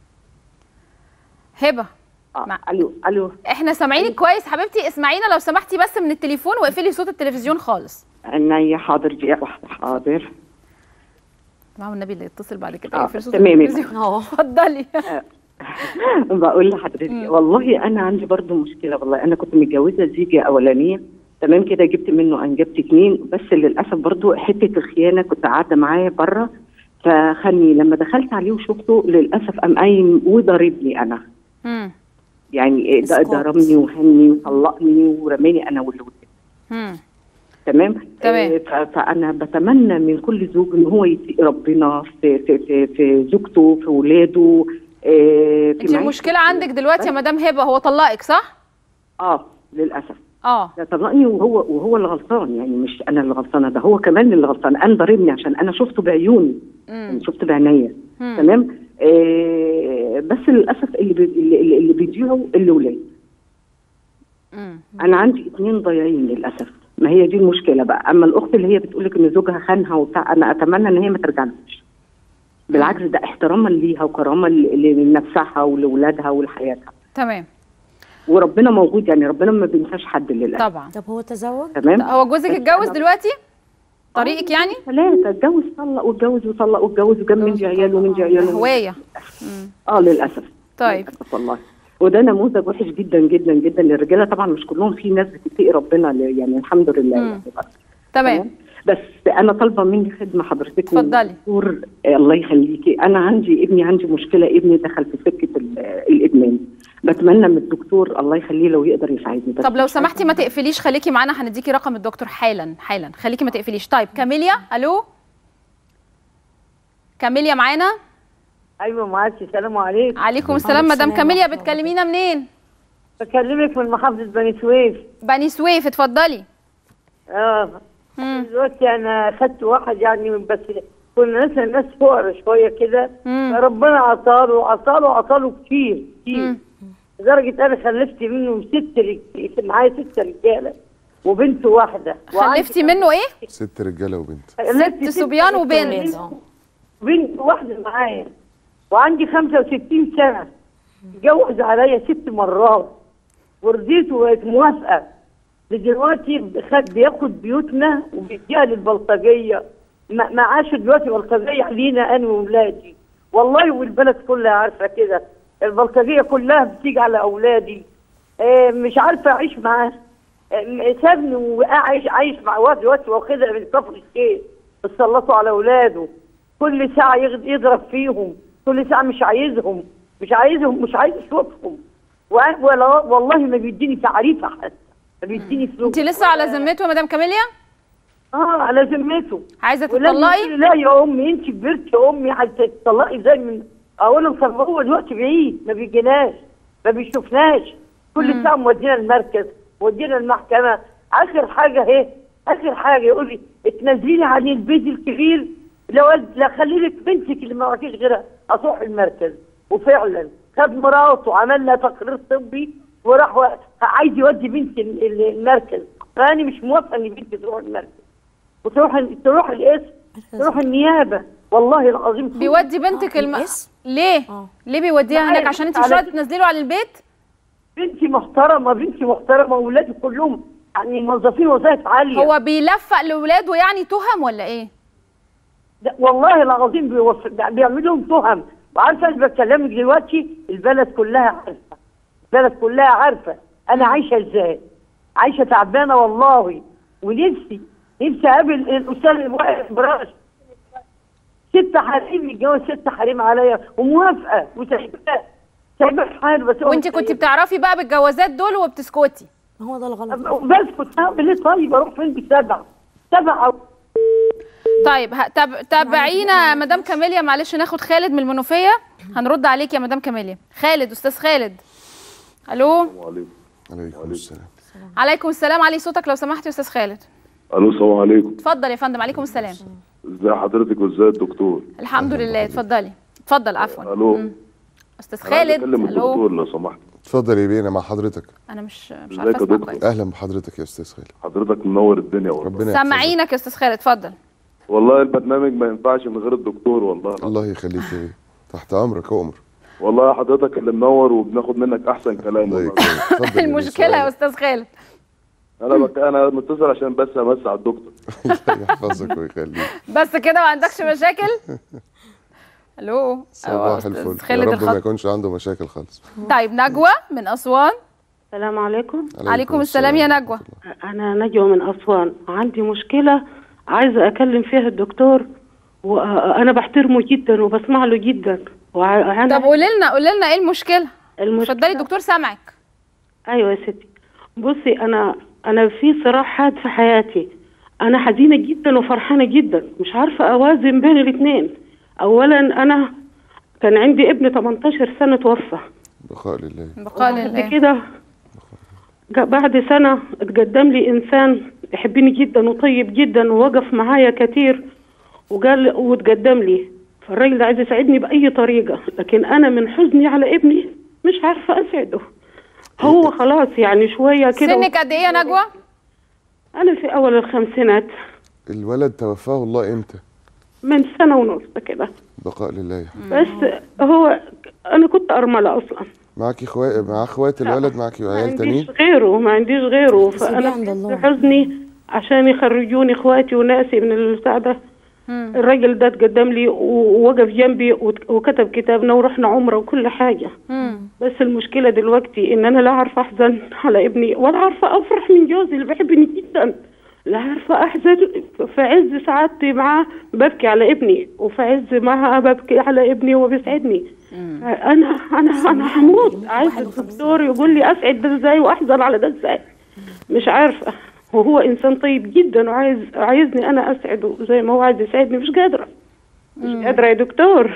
S2: هبه
S8: آه،
S2: مع-
S8: الو الو
S2: احنا سامعينك كويس حبيبتي اسمعينا لو سمحتي بس من التليفون واقفلي صوت التلفزيون خالص
S8: عينيا حاضر دقيقه واحده حاضر
S2: ما هو النبي اللي يتصل بعد كده
S8: آه،
S2: يقفل صوت
S8: تمام.
S2: التلفزيون
S1: اه
S2: اتفضلي
S8: بقول لحضرتك والله انا عندي برضو مشكله والله انا كنت متجوزه زيجه اولانيه تمام كده جبت منه انجبت اتنين بس للاسف برضو حته الخيانه كنت قاعده معاه بره فخلني لما دخلت عليه وشفته للاسف قام قايم وضربني انا
S2: مم.
S8: يعني ده
S1: إسقاط.
S8: ضربني وهني وطلقني ورماني انا والولاد
S2: مم.
S8: تمام
S2: تمام.
S8: آه، ف- فانا بتمنى من كل زوج ان هو يتقي ربنا في في في, في زوجته في ولاده آه، في
S2: انت
S8: معيشته.
S2: المشكله عندك دلوقتي يا مدام هبه هو طلقك صح
S8: اه للاسف
S2: اه
S8: ده طلقني وهو وهو اللي غلطان يعني مش انا اللي غلطانه ده هو كمان اللي غلطان انا ضاربني عشان انا شفته بعيوني
S2: مم.
S8: يعني شفت بعينيا
S2: مم.
S8: تمام آه بس للاسف اللي بي اللي, اللي بيضيعوا الاولاد
S2: مم.
S8: انا عندي اتنين ضايعين للاسف ما هي دي المشكله بقى اما الاخت اللي هي بتقول لك ان زوجها خانها وبتاع انا اتمنى ان هي ما ترجعلوش بالعكس ده احتراما ليها وكرامه ل- لنفسها ولولادها ولحياتها
S2: تمام
S8: وربنا موجود يعني ربنا ما بينساش حد للاسف
S2: طبعا
S1: طب هو تزوج
S8: تمام
S2: هو جوزك
S8: بس
S2: اتجوز
S8: أنا-
S2: دلوقتي طريقك يعني
S8: ثلاثة اتجوز طلق واتجوز وطلق واتجوز وجاب من دي عيال ومن دي عيال
S2: هوايه
S8: اه للاسف
S2: طيب
S8: للأسف والله وده نموذج وحش جدا جدا جدا للرجاله طبعا مش كلهم في ناس بتتقي ربنا ل- يعني الحمد لله
S2: مم.
S8: يعني برضه.
S2: تمام
S8: بس انا طالبه مني خدمه حضرتك
S2: اتفضلي.
S8: دكتور الله يخليكي انا عندي ابني عندي مشكله ابني دخل في سكه ال- الادمان بتمنى من الدكتور الله يخليه لو يقدر يساعدني بس
S2: طب لو
S8: مش عارفة.
S2: سمحتي ما تقفليش خليكي معانا هنديكي رقم الدكتور حالا حالا خليكي ما تقفليش طيب كاميليا الو كاميليا معانا
S9: ايوه معاكي السلام عليكم
S2: عليكم السلام
S1: عليكم
S2: مدام
S1: السلام
S2: كاميليا
S1: ورحمة الله
S2: بتكلمينا منين
S9: بكلمك من محافظه بني سويف
S2: بني سويف اتفضلي
S9: اه
S2: مم.
S9: دلوقتي انا خدت واحد يعني بس كنا ناس ناس فقراء شويه كده
S2: مم.
S9: فربنا عطاله عطاله عطاله كتير كتير
S2: مم.
S9: لدرجه انا خلفت منهم ست رج... معايا ست رجاله وبنت واحده
S2: خلفتي منه ايه
S3: ست رجاله وبنت
S9: خلفت
S2: ست صبيان وبنت
S1: اه
S9: بنت واحده معايا وعندي 65 سنه اتجوز عليا ست مرات ورضيت وبقت موافقه دلوقتي خد بياخد بيوتنا وبيديها للبلطجيه ما- معاش دلوقتي بلطجيه لينا انا واولادي والله والبلد كلها عارفه كده البلطجيه كلها بتيجي على اولادي آه، مش عارفه اعيش معاه آه، سابني وعايش عايش مع واد دلوقتي واخدها من كفر الشيخ بتسلطوا على اولاده كل ساعه يغ- يضرب فيهم كل ساعه مش عايزهم مش عايزهم مش عايز اشوفهم وأ- ولا والله ما بيديني تعريفه حتى ما بيديني فلوس
S2: انت لسه على ذمته يا مدام كاميليا
S9: اه على ذمته
S2: عايزه
S9: ولازم
S2: تطلقي
S9: يقول لي لا يا امي انت كبرت يا امي هتطلقي ازاي من اقول له طب هو الوقت بعيد ما بيجيناش ما بيشوفناش كل ساعه مودينا المركز مودينا المحكمه اخر حاجه اهي اخر حاجه يقول لي اتنزلي عن البيت الكبير لو لا خلي لك بنتك اللي ما معكيش غيرها اروح المركز وفعلا خد مراته وعمل لها تقرير طبي وراح و- عايز يودي بنتي ال- ال- المركز فانا مش موافقه ان بنتي تروح المركز وتروح تروح القسم تروح النيابه والله العظيم
S2: بيودي بنتك الم...
S1: الاسم؟
S2: ليه
S1: اه
S2: ليه بيوديها
S9: معايا
S2: هناك عشان انت
S9: على
S2: مش راضيه
S9: كده.
S2: تنزلي له على البيت
S9: بنتي محترمه بنتي محترمه واولادي كلهم يعني موظفين وظائف عاليه
S2: هو بيلفق لاولاده يعني تهم ولا ايه
S9: ده والله العظيم بيوص- بيعمل لهم تهم وعارفه انا بكلمك دلوقتي البلد كلها عارفه البلد كلها عارفه انا عايشه ازاي عايشه تعبانه والله ونفسي نفسي اقابل الاستاذ الواقف براش ست حريم يتجوز ست حريم عليا وموافقه وسايباه سايباه في حاله بس هو
S2: وانت
S9: مش
S2: كنت
S9: سايبها.
S2: بتعرفي بقى بالجوازات دول وبتسكتي
S1: ما هو ده الغلط
S9: بس كنت هعمل ايه طيب اروح فين بسبع سبع
S2: طيب ه- تاب... تابعينا يا مدام كاميليا معلش ناخد خالد من المنوفيه هنرد عليك يا مدام كاميليا خالد استاذ خالد الو
S7: عليكم
S3: عليكم السلام
S2: عليكم السلام علي صوتك لو سمحت يا استاذ خالد
S7: الو السلام عليكم
S2: اتفضل يا فندم عليكم السلام
S7: ازي حضرتك وازاي الدكتور
S2: الحمد لله اتفضلي اتفضل عفوا
S7: الو
S2: مم. استاذ
S7: أنا عايز
S2: خالد
S7: اكلم
S2: الو
S7: الدكتور لو سمحت
S3: اتفضل يا بينا مع حضرتك
S2: انا مش مش
S7: ازيك
S2: عارفه
S7: يا
S2: اسمع
S7: دكتور؟
S2: كويس
S3: اهلا بحضرتك يا استاذ خالد
S7: حضرتك منور الدنيا والله
S3: ربنا يحفظك
S2: سامعينك يا استاذ خالد اتفضل
S7: والله البرنامج ما ينفعش من غير الدكتور والله
S3: الله يخليك يا بيه تحت امرك اؤمر
S7: والله حضرتك اللي منور وبناخد منك احسن كلام
S3: الله
S7: والله
S3: يكرمك اتفضل يا بيه،
S2: المشكله يا
S3: سؤالك.
S2: استاذ خالد
S7: انا بك... انا متصل عشان بس امس على الدكتور
S3: الله يحفظك ويخليك
S2: بس كده ما عندكش مشاكل الو
S3: صباح
S2: أيوة، أستاذ
S3: الفل يا
S2: خالد
S3: رب
S2: الخط
S3: ما يكونش عنده مشاكل خالص
S2: طيب نجوى من اسوان
S10: السلام عليكم
S2: عليكم السلام يا نجوى
S10: أنا نجوى من أسوان عندي مشكلة عايزة أكلم فيها الدكتور وأنا بحترمه جدا وبسمع له جدا وأنا
S2: طب قولي لنا قولي لنا ايه المشكله
S10: المشكلة
S2: اتفضلي الدكتور سامعك
S10: أيوة يا ستي بصي أنا أنا في صراع حاد في حياتي أنا حزينة جدا وفرحانة جدا مش عارفة أوازن بين الاثنين أولا أنا كان عندي ابن 18 سنة توفى
S3: بقاء لله
S2: بقاء
S10: بعد
S2: لله
S10: كده جا- بعد سنة اتقدم لي إنسان يحبني جدا وطيب جدا ووقف معايا كتير وقال وتقدم لي فالراجل ده عايز يساعدني بأي طريقة لكن أنا من حزني على ابني مش عارفة أسعده هو خلاص يعني شوية كده
S2: سنك قد ايه يا نجوى
S10: أنا في أول الخمسينات
S3: الولد توفاه الله امتى
S10: من سنة ونص كده
S3: بقاء لله يا حبيبي
S10: بس هو أنا كنت أرملة أصلا
S3: معاكي اخوات مع اخوات الولد معاكي
S10: ما
S3: عيال تانيين
S10: عنديش غيره ما عنديش غيره
S1: سيبيه
S10: فانا
S1: عند الله.
S10: في حزني عشان يخرجوني اخواتي وناسي من البتاع ده الراجل ده اتقدم لي و- ووقف جنبي وت- وكتب كتابنا ورحنا عمره وكل حاجه
S2: مم.
S10: بس المشكله دلوقتي ان انا لا عارفه احزن على ابني ولا عارفه افرح من جوزي اللي بيحبني جدا لا عارفه احزن في عز سعادتي معاه ببكي على ابني وفي عز معاه ببكي على ابني وهو بيسعدني انا انا انا هموت عايز الدكتور يقول لي اسعد ده ازاي واحزن على ده ازاي مش عارفه وهو انسان طيب جدا وعايز عايزني انا اسعده زي ما هو عايز يساعدني مش قادره مش قادره يا دكتور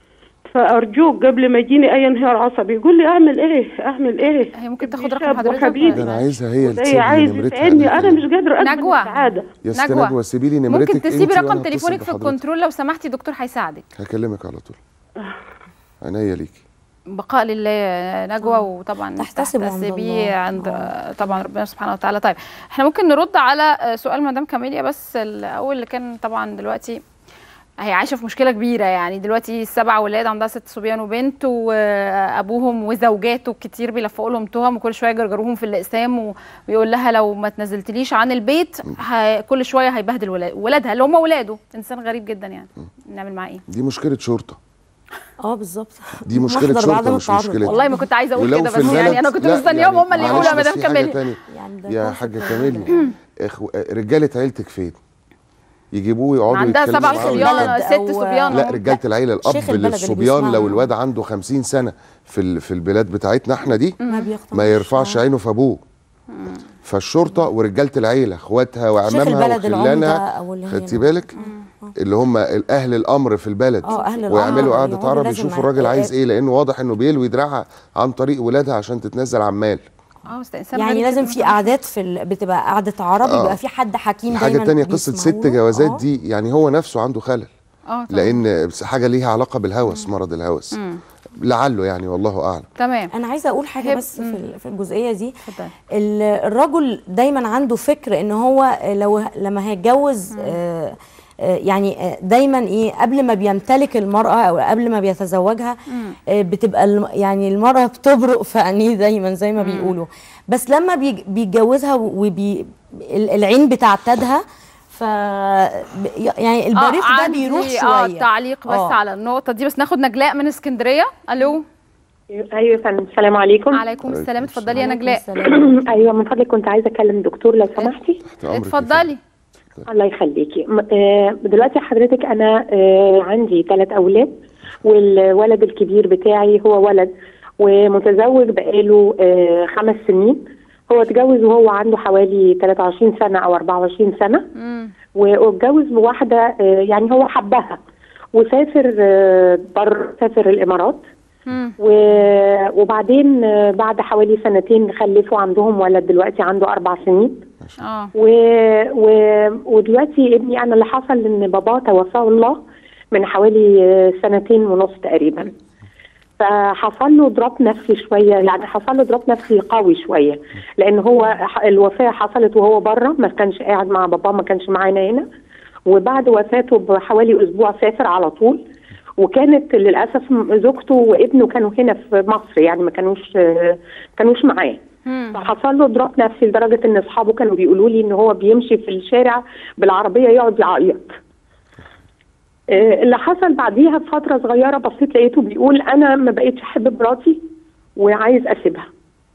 S10: فارجوك قبل ما يجيني اي انهيار عصبي يقول لي اعمل ايه اعمل ايه
S2: هي ممكن تاخد
S10: ابني
S2: رقم
S10: شاب
S2: حضرتك
S10: وحبيبي.
S3: ده انا عايزها هي اللي
S10: زي
S3: تسيب لي
S10: عايز
S3: نمرتها
S10: يساعدني
S3: عليك
S10: انا
S3: يا-
S10: مش قادره اقبل
S2: نجوى.
S10: السعاده
S3: يا ست
S2: نجوى.
S3: نجوى سيبي لي نمرتك
S2: ممكن تسيبي
S3: انتي
S2: رقم
S3: وأنا هتصل
S2: تليفونك في
S3: بحضرتك.
S2: الكنترول لو سمحتي الدكتور هيساعدك
S3: هكلمك على طول عينيا ليكي
S2: بقاء لله يا نجوى وطبعا
S1: تحتسبوا عند
S2: تحتسبيه
S1: الله.
S2: عند طبعا ربنا سبحانه وتعالى طيب احنا ممكن نرد على سؤال مدام كاميليا بس الاول اللي كان طبعا دلوقتي هي عايشه في مشكله كبيره يعني دلوقتي سبع ولاد عندها ست صبيان وبنت وابوهم وزوجاته كتير بيلفقوا لهم تهم وكل شويه يجرجروهم في الاقسام و- ويقول لها لو ما تنزلتليش عن البيت ه... كل شويه هيبهدل ولاد ولادها اللي هم ولاده انسان غريب جدا يعني نعمل معاه ايه
S3: دي مشكله شرطه
S1: اه بالظبط
S3: دي مشكله
S1: محضر
S3: شرطه
S1: بعدم
S3: مش
S1: التعرض.
S3: مشكله
S2: والله ما كنت عايزه اقول
S3: ولو
S2: كده
S3: في
S2: بس يعني
S3: البلد-
S2: انا كنت
S3: لا،
S2: مستنياهم هم اللي
S3: معلش
S2: يقولوا يا
S3: بس
S2: مدام
S3: في حاجة
S2: كاميليا
S3: تانية.
S1: يعني ده
S3: يا
S1: كونسبت
S3: حاجه
S1: غريب.
S3: كاميليا إخو... رجاله عيلتك فين يجيبوه يقعدوا
S2: عندها
S3: يتكلموا
S2: سبع
S3: معاه
S2: صبيان
S1: البلد
S2: ست
S1: أو-
S2: صبيان
S3: لا
S2: أهو.
S3: رجاله العيله
S1: شيخ
S3: الاب
S1: البلد اللي
S3: للصبيان لو
S1: بيسمعنا.
S3: الواد عنده 50 سنه في ال... في البلاد بتاعتنا احنا دي
S1: ما بيقتنعش
S3: ما يرفعش عينه في ابوه فالشرطه ورجاله العيله اخواتها وعمامها
S1: البلد العمدة
S3: وخلانها
S1: أو اللي هي
S3: خدتي بالك اللي هم اهل الامر في البلد
S1: اه اهل الأمر
S3: ويعملوا قعده
S1: يقعدوا
S3: عرب
S1: لازم
S3: يشوفوا
S1: مع-
S3: الراجل عايز ايه لانه واضح انه بيلوي دراعها عن طريق ولادها عشان تتنزل عمال
S2: اه بس انسان
S1: يعني
S2: غريب
S1: لازم
S2: جداً.
S1: في قعدات في ال... بتبقى قعده عرب
S3: آه.
S1: يبقى في حد حكيم
S3: الحاجه
S1: دايما
S3: التانية قصه
S1: بيسمعوا
S3: ست
S1: له.
S3: جوازات
S1: آه.
S3: دي يعني هو نفسه عنده خلل
S2: اه طبعاً.
S3: لان بس حاجه ليها علاقه بالهوس مرض الهوس لعله يعني والله اعلم
S2: تمام
S1: انا عايزه اقول حاجه
S2: هب-
S1: بس في ال- في الجزئيه دي
S2: اتفضلي.
S1: ال- الرجل دايما عنده فكر ان هو لو لما هيتجوز آه، آه، يعني آه، دايما ايه قبل ما بيمتلك المراه او قبل ما بيتزوجها آه، بتبقى الم- يعني المراه بتبرق في عينيه دايما زي ما بيقولوا بس لما بيج- بيتجوزها وبي ال- العين بتعتادها ف يعني البريق ده
S2: عندي-
S1: بيروح
S2: اه
S1: شويه
S2: تعليق بس
S1: آه.
S2: على النقطه دي بس ناخد نجلاء من اسكندريه الو
S11: ايوه يا فندم السلام عليكم
S2: عليكم السلام اتفضلي يا
S1: عليكم
S2: نجلاء
S1: السلام.
S11: ايوه من فضلك كنت عايزه اكلم دكتور لو سمحتي
S3: تحت أمرك يا
S2: اتفضلي
S11: الله يخليكي م- آه، دلوقتي حضرتك انا آه، عندي ثلاث اولاد والولد الكبير بتاعي هو ولد ومتزوج بقاله آه، خمس سنين هو اتجوز وهو عنده حوالي 23 سنه او 24 سنه
S2: مم.
S11: واتجوز بواحده آه، يعني هو حبها وسافر آه، بر سافر الامارات
S2: مم.
S11: و- وبعدين آه، بعد حوالي سنتين خلفوا عندهم ولد دلوقتي عنده اربع سنين
S2: اه
S11: و... و... ودلوقتي ابني انا اللي حصل ان باباه توفاه الله من حوالي آه، سنتين ونص تقريبا فحصل له ضرب نفسي شويه يعني حصل له ضرب نفسي قوي شويه لان هو ح- الوفاه حصلت وهو بره ما كانش قاعد مع باباه ما كانش معانا هنا وبعد وفاته بحوالي اسبوع سافر على طول وكانت للاسف م- زوجته وابنه كانوا هنا في مصر يعني ما كانوش آه، كانوش معاه
S2: مم.
S11: فحصل له ضرب نفسي لدرجه ان اصحابه كانوا بيقولوا لي ان هو بيمشي في الشارع بالعربيه يقعد يعيط آه، اللي حصل بعديها بفتره صغيره بصيت لقيته بيقول انا ما بقيتش احب مراتي وعايز اسيبها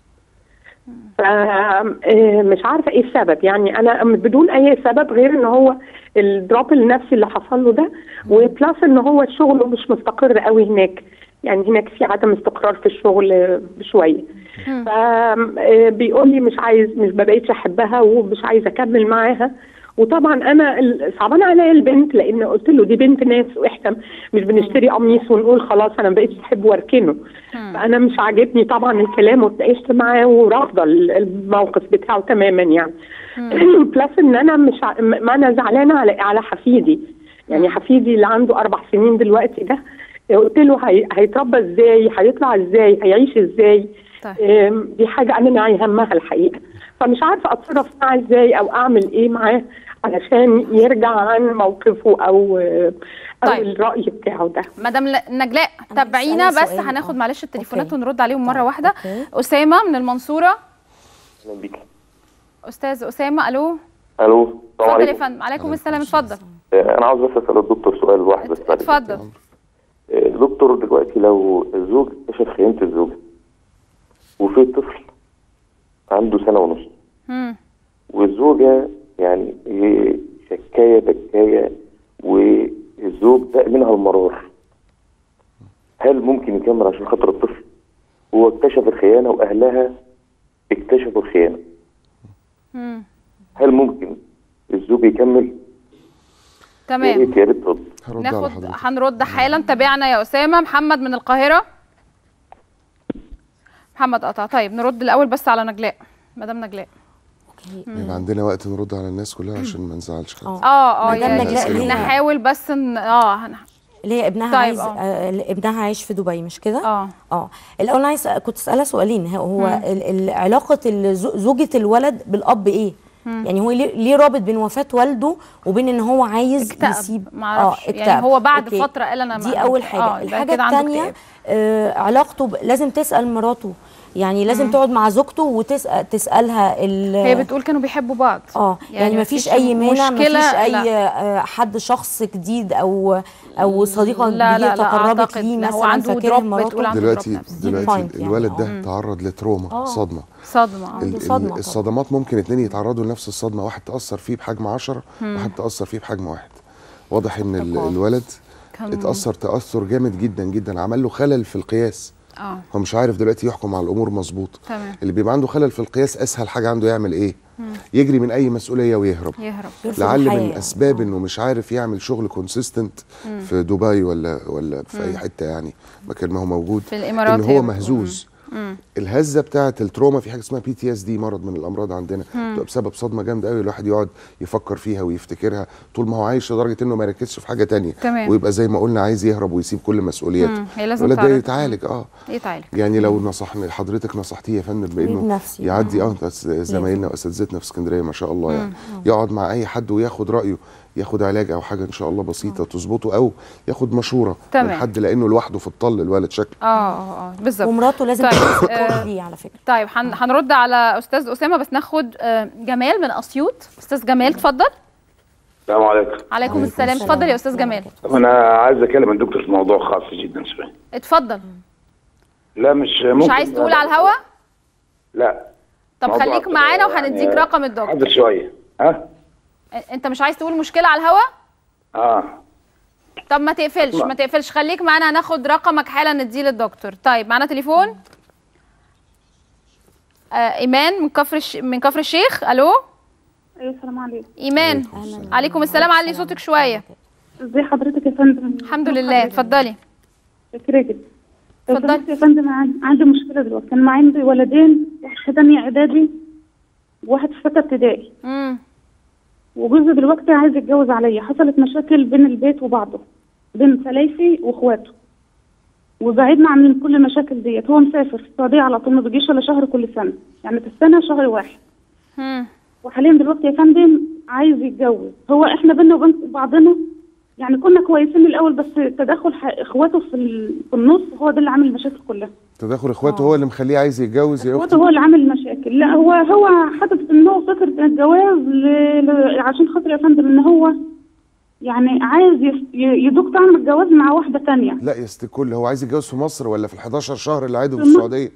S11: فمش عارفه ايه السبب يعني انا بدون اي سبب غير ان هو الدروب النفسي اللي حصل له ده وبلس ان هو شغله مش مستقر قوي هناك يعني هناك في عدم استقرار في الشغل آه، شويه فبيقول لي مش عايز مش ما بقيتش احبها ومش عايز اكمل معاها وطبعا انا ال- صعبان عليا البنت لان قلت له دي بنت ناس واحنا مش بنشتري قميص ونقول خلاص انا ما بقيتش احب واركنه فانا مش عاجبني طبعا الكلام واتناقشت معاه ورافضه ال- الموقف بتاعه تماما يعني بلس ان انا مش ع- م- ما انا زعلانه على على حفيدي يعني حفيدي اللي عنده اربع سنين دلوقتي ده قلت له هي... هيتربى ازاي هيطلع ازاي هيعيش ازاي
S2: طيب.
S11: آم، دي حاجه انا ناعي همها الحقيقه فمش عارفه اتصرف معاه ازاي او اعمل ايه معاه علشان يرجع عن موقفه او او
S2: طيب.
S11: الراي بتاعه ده
S2: مدام ل- نجلاء
S1: أنا
S2: تابعينا
S1: هسألها
S2: بس
S1: سؤال.
S2: هناخد
S1: آه.
S2: معلش التليفونات
S1: أوكي.
S2: ونرد عليهم مره واحده
S1: أوكي.
S2: اسامه من المنصوره
S7: اهلا بيك
S2: استاذ اسامه الو
S7: الو السلام
S2: اتفضل يا
S7: عليكم
S2: فندم عليكم السلام اتفضل
S7: آه، انا عاوز بس اسال الدكتور سؤال واحد بس بعد كده.
S2: اتفضل
S7: آه، دكتور دلوقتي لو الزوج اكتشف خيانه الزوجه وفي طفل عنده سنه ونص
S2: مم.
S7: والزوجه يعني إيه، شكايه بكايه والزوج داق منها المرار هل ممكن يكمل عشان خاطر الطفل هو اكتشف الخيانه واهلها اكتشفوا الخيانه
S2: مم.
S7: هل ممكن الزوج يكمل يا
S2: تمام
S7: ريت يا ريت ترد
S3: هرد على
S2: ناخد
S3: حضرتك
S2: هنرد حالا تابعنا يا اسامه محمد من القاهره محمد قطع طيب نرد الاول بس على نجلاء مدام نجلاء
S3: يبقى عندنا وقت نرد على الناس كلها عشان ما نزعلش حد
S1: اه
S2: اه اه
S1: مدام
S2: يعني
S1: نجلاء اللي هي-
S2: نحاول بس ان اه هن-
S1: اللي هي ابنها
S2: طيب،
S1: عايز
S2: آه.
S1: آه ابنها عايش في دبي مش كده
S2: اه
S1: اه الاول أنا عايز كنت اسالها سؤالين هو- هو
S2: مم.
S1: ال- ال- علاقه الزو- زوجة الولد بالاب ايه
S2: مم.
S1: يعني هو ليه ليه رابط بين وفاه والده وبين ان هو عايز
S2: اكتئب
S1: يسيب
S2: معرفش
S1: اه
S2: يعني هو بعد
S1: أوكي.
S2: فتره قال انا
S1: دي
S2: ما-
S1: اول حاجه
S2: آه، يبقى
S1: الحاجه
S2: كده عنده
S1: الثانيه
S2: اكتئاب.
S1: آه علاقته ب... لازم تسال مراته يعني لازم
S2: مم.
S1: تقعد مع زوجته وتسال تسالها ال...
S2: هي بتقول كانوا بيحبوا بعض
S1: اه يعني, يعني
S2: مفيش
S1: مفيش اي مانع مفيش
S2: مشكلة،
S1: اي
S2: لا.
S1: آه، حد شخص جديد او او صديقه
S2: لا،
S1: جديده
S2: لا، لا،
S1: تقربت
S2: أعتقد
S1: ليه
S2: لا، هو
S1: مثلا
S2: عنده
S1: فاكرها
S2: دروب
S1: مراته
S2: بتقول عنده
S3: دلوقتي
S2: دروب نفسي.
S3: دلوقتي
S1: point يعني.
S3: الولد
S2: آه.
S3: ده تعرض لتروما
S2: آه.
S3: صدمه
S2: صدمه
S3: ال-
S2: عنده
S3: ال-
S2: صدمه طبعاً.
S3: الصدمات ممكن اتنين يتعرضوا لنفس الصدمه واحد تاثر فيه بحجم 10
S2: مم.
S3: واحد تاثر فيه بحجم واحد واضح ان ال-
S2: تقاعد.
S3: الولد
S2: كان-
S3: اتاثر تاثر جامد جدا جدا عمل له خلل في القياس
S2: اه
S3: هو مش عارف دلوقتي يحكم على الامور مظبوط
S2: تمام
S3: اللي بيبقى عنده خلل في القياس اسهل حاجه عنده يعمل ايه
S2: مم.
S3: يجري من اي مسؤوليه ويهرب
S2: يهرب
S3: لعل من
S1: الحياة.
S3: اسباب انه مش عارف يعمل شغل كونسيستنت
S2: مم.
S3: في دبي ولا ولا في
S2: مم.
S3: اي حته يعني مكان ما هو موجود
S2: في الإمارات
S3: ان
S2: هي
S3: هو
S2: بتقول.
S3: مهزوز
S2: مم.
S3: الهزه بتاعه التروما في حاجه اسمها بي تي اس دي مرض من الامراض عندنا
S2: مم.
S3: بتبقى بسبب صدمه جامده قوي الواحد يقعد يفكر فيها ويفتكرها طول ما هو عايش لدرجه انه ما يركزش في حاجه تانية
S2: تمام.
S3: ويبقى زي ما قلنا عايز يهرب ويسيب كل مسؤولياته
S2: مم. هي لازم
S3: الولد ده
S2: تعالج.
S3: يتعالج اه
S2: يتعالج
S3: يعني لو نصحني حضرتك نصحتيه يا فندم بانه
S1: نفسي.
S3: يعدي اه بس زمايلنا واساتذتنا في اسكندريه ما شاء الله يعني يقعد مع اي حد وياخد رايه ياخد علاج او حاجه ان شاء الله بسيطه تظبطه او ياخد مشوره من
S2: تمام.
S3: حد لانه لوحده في الطل الولد شكله
S2: اه اه اه بالظبط
S1: ومراته لازم
S2: طيب،
S1: تكون
S2: آه،
S1: بيه على فكره
S2: طيب هن- هنرد على استاذ اسامه بس ناخد آه، جمال من اسيوط استاذ جمال اتفضل
S12: السلام عليكم
S2: عليكم السلام اتفضل يا استاذ جمال
S12: طب انا عايز اكلم الدكتور في موضوع خاص جدا شويه
S2: اتفضل
S12: لا مش ممكن
S2: مش عايز تقول على الهوا
S12: لا
S2: طب
S12: موضوع
S2: خليك
S12: كده
S2: معانا وهنديك
S12: يعني
S2: رقم الدكتور
S12: حاضر شويه ها
S2: انت مش عايز تقول مشكله على الهوا
S12: اه
S2: طب ما تقفلش
S12: لا.
S2: ما تقفلش خليك معانا هناخد رقمك حالا نديه للدكتور طيب معانا تليفون آه ايمان من كفر الش... من كفر الشيخ الو
S13: ايوه السلام عليكم
S2: ايمان عليكم السلام علي صوتك شويه
S13: ازي حضرتك يا فندم
S2: الحمد لله اتفضلي
S13: شكرا جدا اتفضلي يا فندم عن- عندي مشكله دلوقتي انا معايا عندي ولدين واحد في تانية اعدادي وواحد في ستة ابتدائي
S2: امم
S13: وجوزي دلوقتي عايز يتجوز عليا حصلت مشاكل بين البيت وبعضه بين سلايفي واخواته وبعدنا عن كل المشاكل ديت هو مسافر في السعوديه على طول ما بيجيش الا شهر كل سنه يعني في السنه شهر واحد
S2: امم
S13: وحاليا دلوقتي يا فندم عايز يتجوز هو احنا بينا وبين بعضنا يعني كنا كويسين الاول بس تدخل ح- اخواته في, ال... في النص هو ده اللي عامل المشاكل كلها
S3: تدخل اخواته هو اللي مخليه عايز يتجوز يا اختي
S13: اخواته هو اللي عامل المشاكل لا هو هو حاطط ان هو فكره الجواز ل... ل... عشان خاطر يا فندم ان هو يعني عايز يس... ي- يدوق طعم الجواز مع واحده تانية
S3: لا يا ست الكل هو عايز يتجوز في مصر ولا في ال 11 شهر اللي عايده في
S13: في مصر.
S3: السعوديه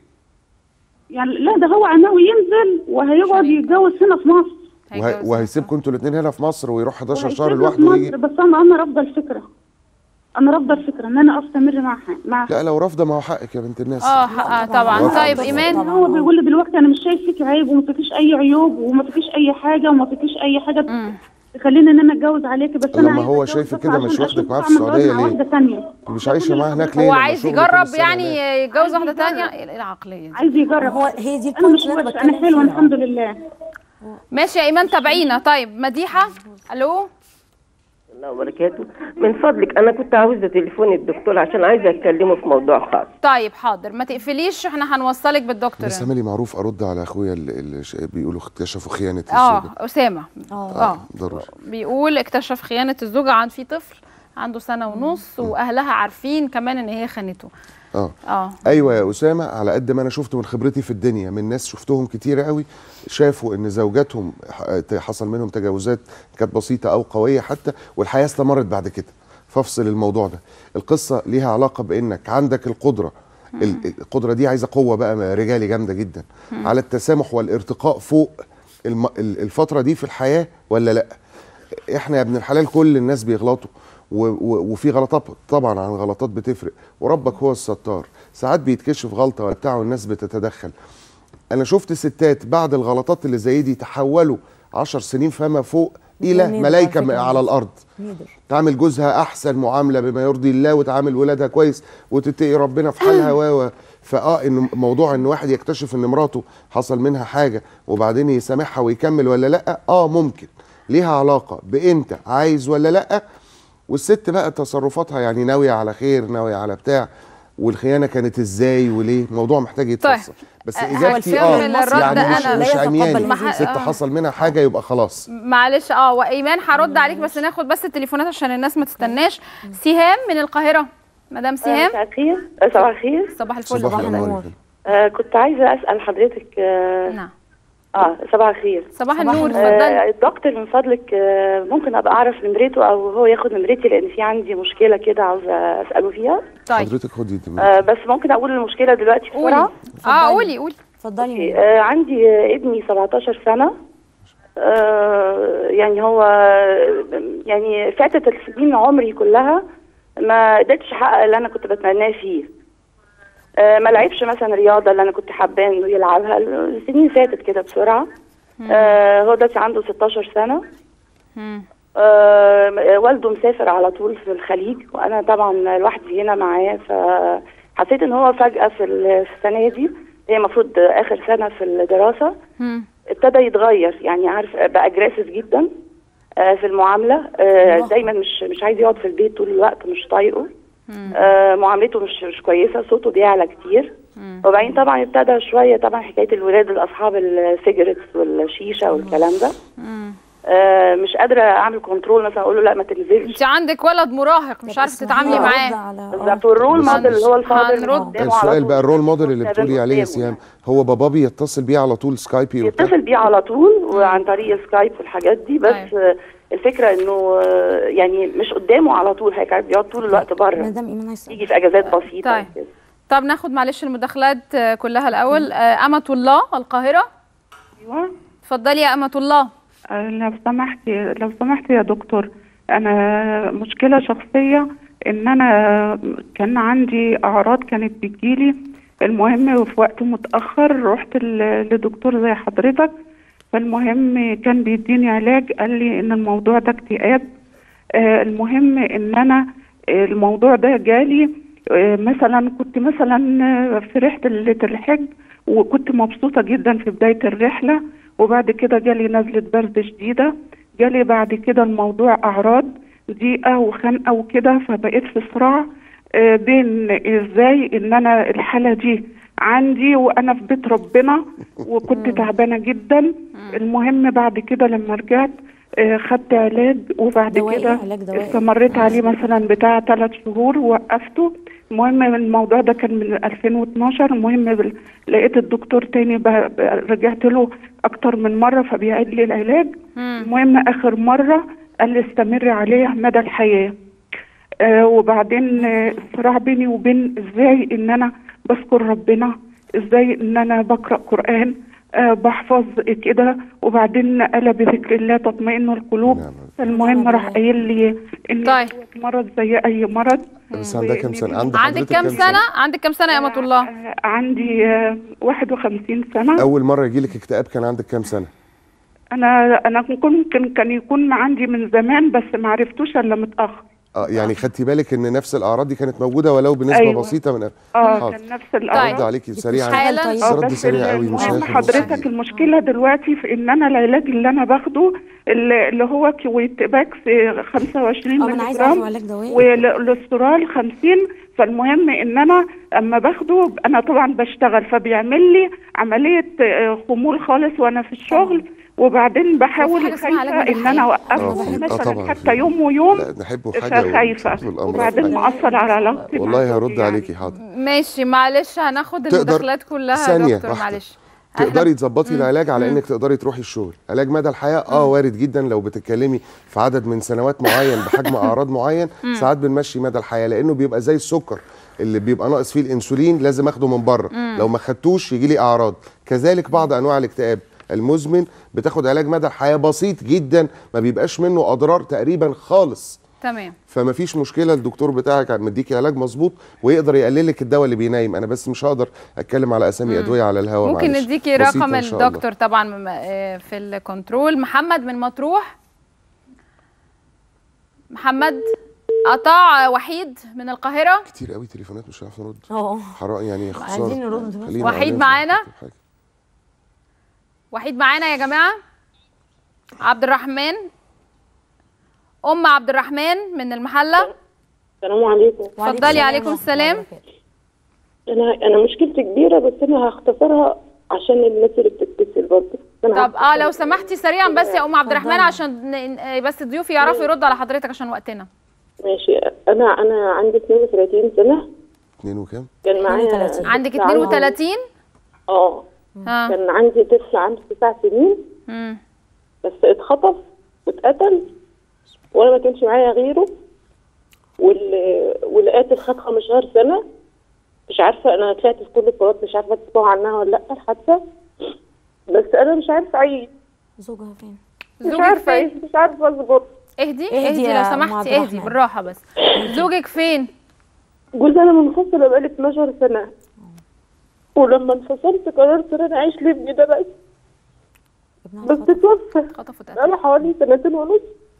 S13: يعني لا ده هو ناوي ينزل وهيقعد يتجوز هنا في مصر
S3: وه... وهيسيبكم انتوا الاثنين هنا في مصر ويروح 11 شهر
S13: وهيسيبنا في
S3: لوحده
S13: مصر
S3: ويجي
S13: بس انا انا رافضه الفكره انا رافضه الفكره ان انا استمر معها مع
S3: لا لو رافضه ما هو حقك يا بنت الناس
S2: اه حقها طبعا
S3: رافضة.
S2: طيب ايمان
S13: هو بيقول لي دلوقتي انا مش شايف فيك عيب وما فيكيش اي عيوب وما فيكيش اي حاجه وما فيكيش اي حاجه تخليني ان انا اتجوز عليكي بس انا
S3: لما
S13: عايزة
S3: هو
S13: أتجوز
S3: شايفك
S13: بس
S3: كده
S13: عشان
S3: مش واخدك
S13: أشوف
S3: معاه في
S13: طعم الجواز
S3: السعوديه
S13: مع
S3: ليه؟
S13: واحده ثانيه
S3: مش عايشه معاه هناك ليه
S2: هو
S3: لما
S2: عايز
S3: شغله
S2: يجرب
S3: كل سنة
S2: يعني
S3: هناك؟
S2: يتجوز واحده تانية ايه العقليه دي
S13: عايز يجرب
S1: هو هي دي
S13: انا مش وحشه انا حلوه الحمد لله
S2: ماشي يا ايمان تابعينا طيب مديحه الو
S14: الله وبركاته من فضلك انا كنت عاوزه تليفون الدكتور عشان عايزه اتكلمه في موضوع خاص
S2: طيب حاضر ما تقفليش احنا هنوصلك بالدكتور
S3: بس عملي معروف ارد على اخويا اللي, اللي ش- بيقولوا اكتشفوا خيانه
S2: اه
S3: الزوجه
S2: اسامه اه
S3: ضروري
S2: بيقول اكتشف خيانه الزوجه عن في طفل عنده سنه ونص واهلها عارفين كمان ان هي خانته
S3: اه
S2: اه
S3: ايوه يا اسامه على قد ما انا شفت من خبرتي في الدنيا من ناس شفتهم كتيره قوي شافوا ان زوجاتهم ح- حصل منهم تجاوزات كانت بسيطه او قويه حتى والحياه استمرت بعد كده فافصل الموضوع ده القصه ليها علاقه بانك عندك القدره ال- القدره دي عايزه قوه بقى رجالي جامده جدا
S15: مم.
S3: على التسامح والارتقاء فوق الم- ال- الفتره دي في الحياه ولا لا احنا يا ابن الحلال كل الناس بيغلطوا و- و- وفي غلطات طبعا عن غلطات بتفرق وربك هو الستار ساعات بيتكشف غلطه ولا بتاع والناس بتتدخل انا شفت ستات بعد الغلطات اللي زي دي تحولوا عشر سنين فما فوق الى
S1: جميل
S3: ملائكه
S1: على فكرة.
S3: على الارض تعامل جوزها احسن معامله بما يرضي الله وتعامل ولادها كويس وتتقي ربنا في حالها و و فاه ان موضوع ان واحد يكتشف ان مراته حصل منها حاجه وبعدين يسامحها ويكمل ولا لا اه ممكن ليها علاقه بانت عايز ولا لا والست بقى تصرفاتها يعني ناويه على خير ناويه على بتاع والخيانه كانت ازاي وليه الموضوع محتاج يتفصل بس
S2: آه، هو
S3: اجابتي
S2: الفعل
S3: اه
S2: المصري
S3: يعني
S2: ده
S3: مش,
S2: أنا
S3: مش
S2: لا
S3: عمياني
S2: يتقبل هذه
S3: ست
S2: آه.
S3: حصل منها حاجه يبقى خلاص
S2: معلش اه وايمان هرد عليك بس ناخد بس التليفونات عشان الناس ما تستناش سهام من القاهره مدام سهام
S15: مساء الخير آه، صباح الخير
S2: صباح الفل
S3: صباح النور
S15: آه كنت عايزه اسال حضرتك آه
S2: نعم
S15: اه صباح الخير
S2: صباح النور
S15: آه
S2: اتفضلي
S15: الدكتور من فضلك آه ممكن ابقى اعرف نمرته او هو ياخد نمرتي لان في عندي مشكله كده عاوزه اساله فيها
S2: طيب
S3: حضرتك خدي دي
S15: آه بس ممكن اقول المشكله دلوقتي بسرعه
S2: اه قولي قولي
S1: اتفضلي
S15: آه عندي آه، ابني 17 سنه آه يعني هو يعني فاتت السنين عمري كلها ما قدرتش احقق اللي انا كنت بتمناه فيه آه ما لعبش مثلا رياضه اللي انا كنت حابه انه يلعبها السنين فاتت كده بسرعه آه هو دلوقتي عنده 16 سنه آه والده مسافر على طول في الخليج وانا طبعا لوحدي هنا معاه فحسيت ان هو فجاه في ال- في السنه دي هي المفروض اخر سنه في الدراسه ابتدى يتغير يعني عارف بقى اجريسيف جدا آه، في المعامله آه، دايما مش مش عايز يقعد في البيت طول الوقت مش طايقه آه، معاملته مش مش كويسه صوته بيعلى كتير وبعدين طبعا ابتدى شويه طبعا حكايه الولاد الاصحاب السيجرتس والشيشه والكلام ده آه، مش قادره اعمل كنترول مثلا اقول له لا ما تنزلش
S2: انت عندك ولد مراهق مش عارفه تتعاملي معاه
S15: بالظبط والرول موديل اللي هو الفاضل اللي
S2: هنرد
S15: قدامه على
S3: السؤال
S15: طول
S3: بقى الرول موديل اللي بتقولي عليه يا سيام هو بابا بيتصل بيه على طول سكايبي وبتاع
S15: يتصل بيه على طول وعن طريق سكايب والحاجات دي بس آه، الفكره انه آه، يعني مش قدامه على طول هيك بيقعد طول الوقت بره
S1: مدام ايمان عايزه
S15: يجي في اجازات بسيطه
S2: طيب طب ناخد معلش المداخلات آه، كلها الاول آه، امة الله القاهره
S16: ايوه
S2: اتفضلي يا امة الله
S16: آه، لو سمحتي لو سمحتي يا دكتور انا مشكله شخصيه ان انا كان عندي اعراض كانت بتجيلي المهم في وقت متاخر رحت ل- لدكتور زي حضرتك فالمهم كان بيديني علاج قال لي ان الموضوع ده اكتئاب آه، المهم ان انا آه، الموضوع ده جالي آه، مثلا كنت مثلا آه، في رحله الحج وكنت مبسوطه جدا في بدايه الرحله وبعد كده جالي نزله برد شديده جالي بعد كده الموضوع اعراض ضيقه وخنقه وكده فبقيت في صراع آه، بين ازاي ان انا الحاله دي عندي وانا في بيت ربنا وكنت تعبانه جدا المهم بعد كده لما رجعت آه، خدت علاج وبعد
S1: دوائي،
S16: كده
S1: علاج دوائي.
S16: استمريت عليه مثلا بتاع ثلاث شهور ووقفته المهم الموضوع ده كان من 2012 المهم بال- لقيت الدكتور تاني ب- ب- رجعت له اكتر من مره فبيعيد لي العلاج المهم اخر مره قال لي استمري عليه مدى الحياه آه وبعدين آه، الصراع بيني وبين ازاي ان انا بذكر ربنا ازاي ان انا بقرا قران آه بحفظ كده وبعدين الا بذكر الله تطمئن القلوب المهم راح قايل لي ان
S2: طيب.
S16: مرض زي اي مرض
S3: بس عندها كام سنه عند
S2: عندك
S3: حضرتك
S2: كام سنه عندك كام سنه يا امة الله
S16: عندي آه 51 سنه
S3: اول مره يجيلك اكتئاب كان عندك كام سنه
S16: انا انا ممكن كان يكون عندي من زمان بس ما عرفتوش الا متاخر
S3: اه يعني خدتي بالك ان نفس الاعراض دي كانت موجوده ولو بنسبه
S16: أيوة.
S3: بسيطه من
S16: اه
S3: حاضر.
S16: كان نفس الاعراض
S3: رد عليكي سريعا
S16: حالا
S3: بس رد سريع قوي مش
S16: المهم
S3: هياخد
S16: حضرتك المشكله دلوقتي في ان انا العلاج اللي انا باخده اللي اللي هو كويت باكس 25
S1: اه ما انا عايزه
S16: ملغ
S1: اعرف علاج دوائي
S16: والاسترال 50 فالمهم ان انا اما باخده انا طبعا بشتغل فبيعمل لي عمليه آه، خمول خالص وانا في الشغل وبعدين بحاول خايفه ان انا
S3: آه،
S16: اوقفه
S3: في- آه،
S16: مثلا
S3: طبعا
S16: حتى يوم ويوم
S3: لا نحبه حاجه
S16: فخايفه
S3: وطول الأمر
S16: وبعدين
S3: حاجة.
S16: مأثر على علاقتي مع
S3: والله هرد عليكي حاضر
S2: ماشي معلش هناخد
S3: تقدر-
S2: المداخلات كلها يا
S3: ثانية
S2: دكتور
S3: واحدة.
S2: معلش
S3: تقدري تظبطي العلاج على انك تقدري تروحي الشغل علاج مدى الحياه اه وارد جدا لو بتتكلمي في عدد من سنوات معين بحجم اعراض معين
S17: مم.
S3: ساعات بنمشي مدى الحياه لانه بيبقى زي السكر اللي بيبقى ناقص فيه الانسولين لازم اخده من بره
S17: مم.
S3: لو ما خدتوش يجي لي اعراض كذلك بعض انواع الاكتئاب المزمن بتاخد علاج مدى الحياه بسيط جدا ما بيبقاش منه اضرار تقريبا خالص
S2: تمام
S3: فما فيش مشكله الدكتور بتاعك مديكي علاج مظبوط ويقدر يقلل لك الدواء اللي بينايم انا بس مش هقدر اتكلم على اسامي
S2: مم.
S3: ادويه على الهواء
S2: ممكن
S3: معلش.
S2: نديكي
S3: بسيطة
S2: رقم
S3: إن شاء الله.
S2: الدكتور طبعا م- آه، في الكنترول محمد من مطروح محمد قطع وحيد من القاهرة
S3: كتير قوي تليفونات مش هنعرف نرد
S2: اه
S3: حرام يعني خساره
S2: عايزين نرد بس.
S3: خلينا
S2: وحيد
S3: قاعدين في
S2: معانا
S3: حاجة.
S2: وحيد معانا يا جماعة عبد الرحمن ام عبد الرحمن من المحله
S10: السلام عليكم
S2: اتفضلي عليكم السلام
S10: انا انا مشكلتي كبيره بس انا هختصرها عشان الناس اللي بتتصل برضه أنا
S2: طب اه لو سمحتي سريعا بس يا ام عبد الرحمن عشان ن- ن- بس الضيوف يعرفوا يردوا على حضرتك عشان وقتنا
S10: ماشي انا انا عندي 32 سنه
S3: اتنين وكام؟
S10: كان معايا
S2: عندك
S10: طفل عنده-
S2: 32
S10: اه
S2: ها
S10: كان عندي طفل عنده تسع سنين
S2: مم.
S10: بس اتخطف واتقتل وانا ما كانش معايا غيره وال... والقاتل خد 15 سنه مش عارفه انا طلعت في كل القنوات مش عارفه تسمعوا عنها ولا لا الحادثه بس انا مش عارفه اعيش
S1: زوجها فين
S10: مش
S2: زوجك
S10: عارفه
S2: فين؟
S10: اعيش مش عارفه اصبر
S2: اهدي
S1: اهدي
S2: اهدي
S1: يا
S2: لو
S1: أم عبد
S2: سمحتي اهدي
S1: الرحمن.
S2: بالراحه بس زوجك فين
S10: جوزي انا منفصله بقالي 12 سنه ولما انفصلت قررت ان انا اعيش لابني ده بس بس اتوفى
S2: خطفوا
S10: بقاله حوالي سنتين ونص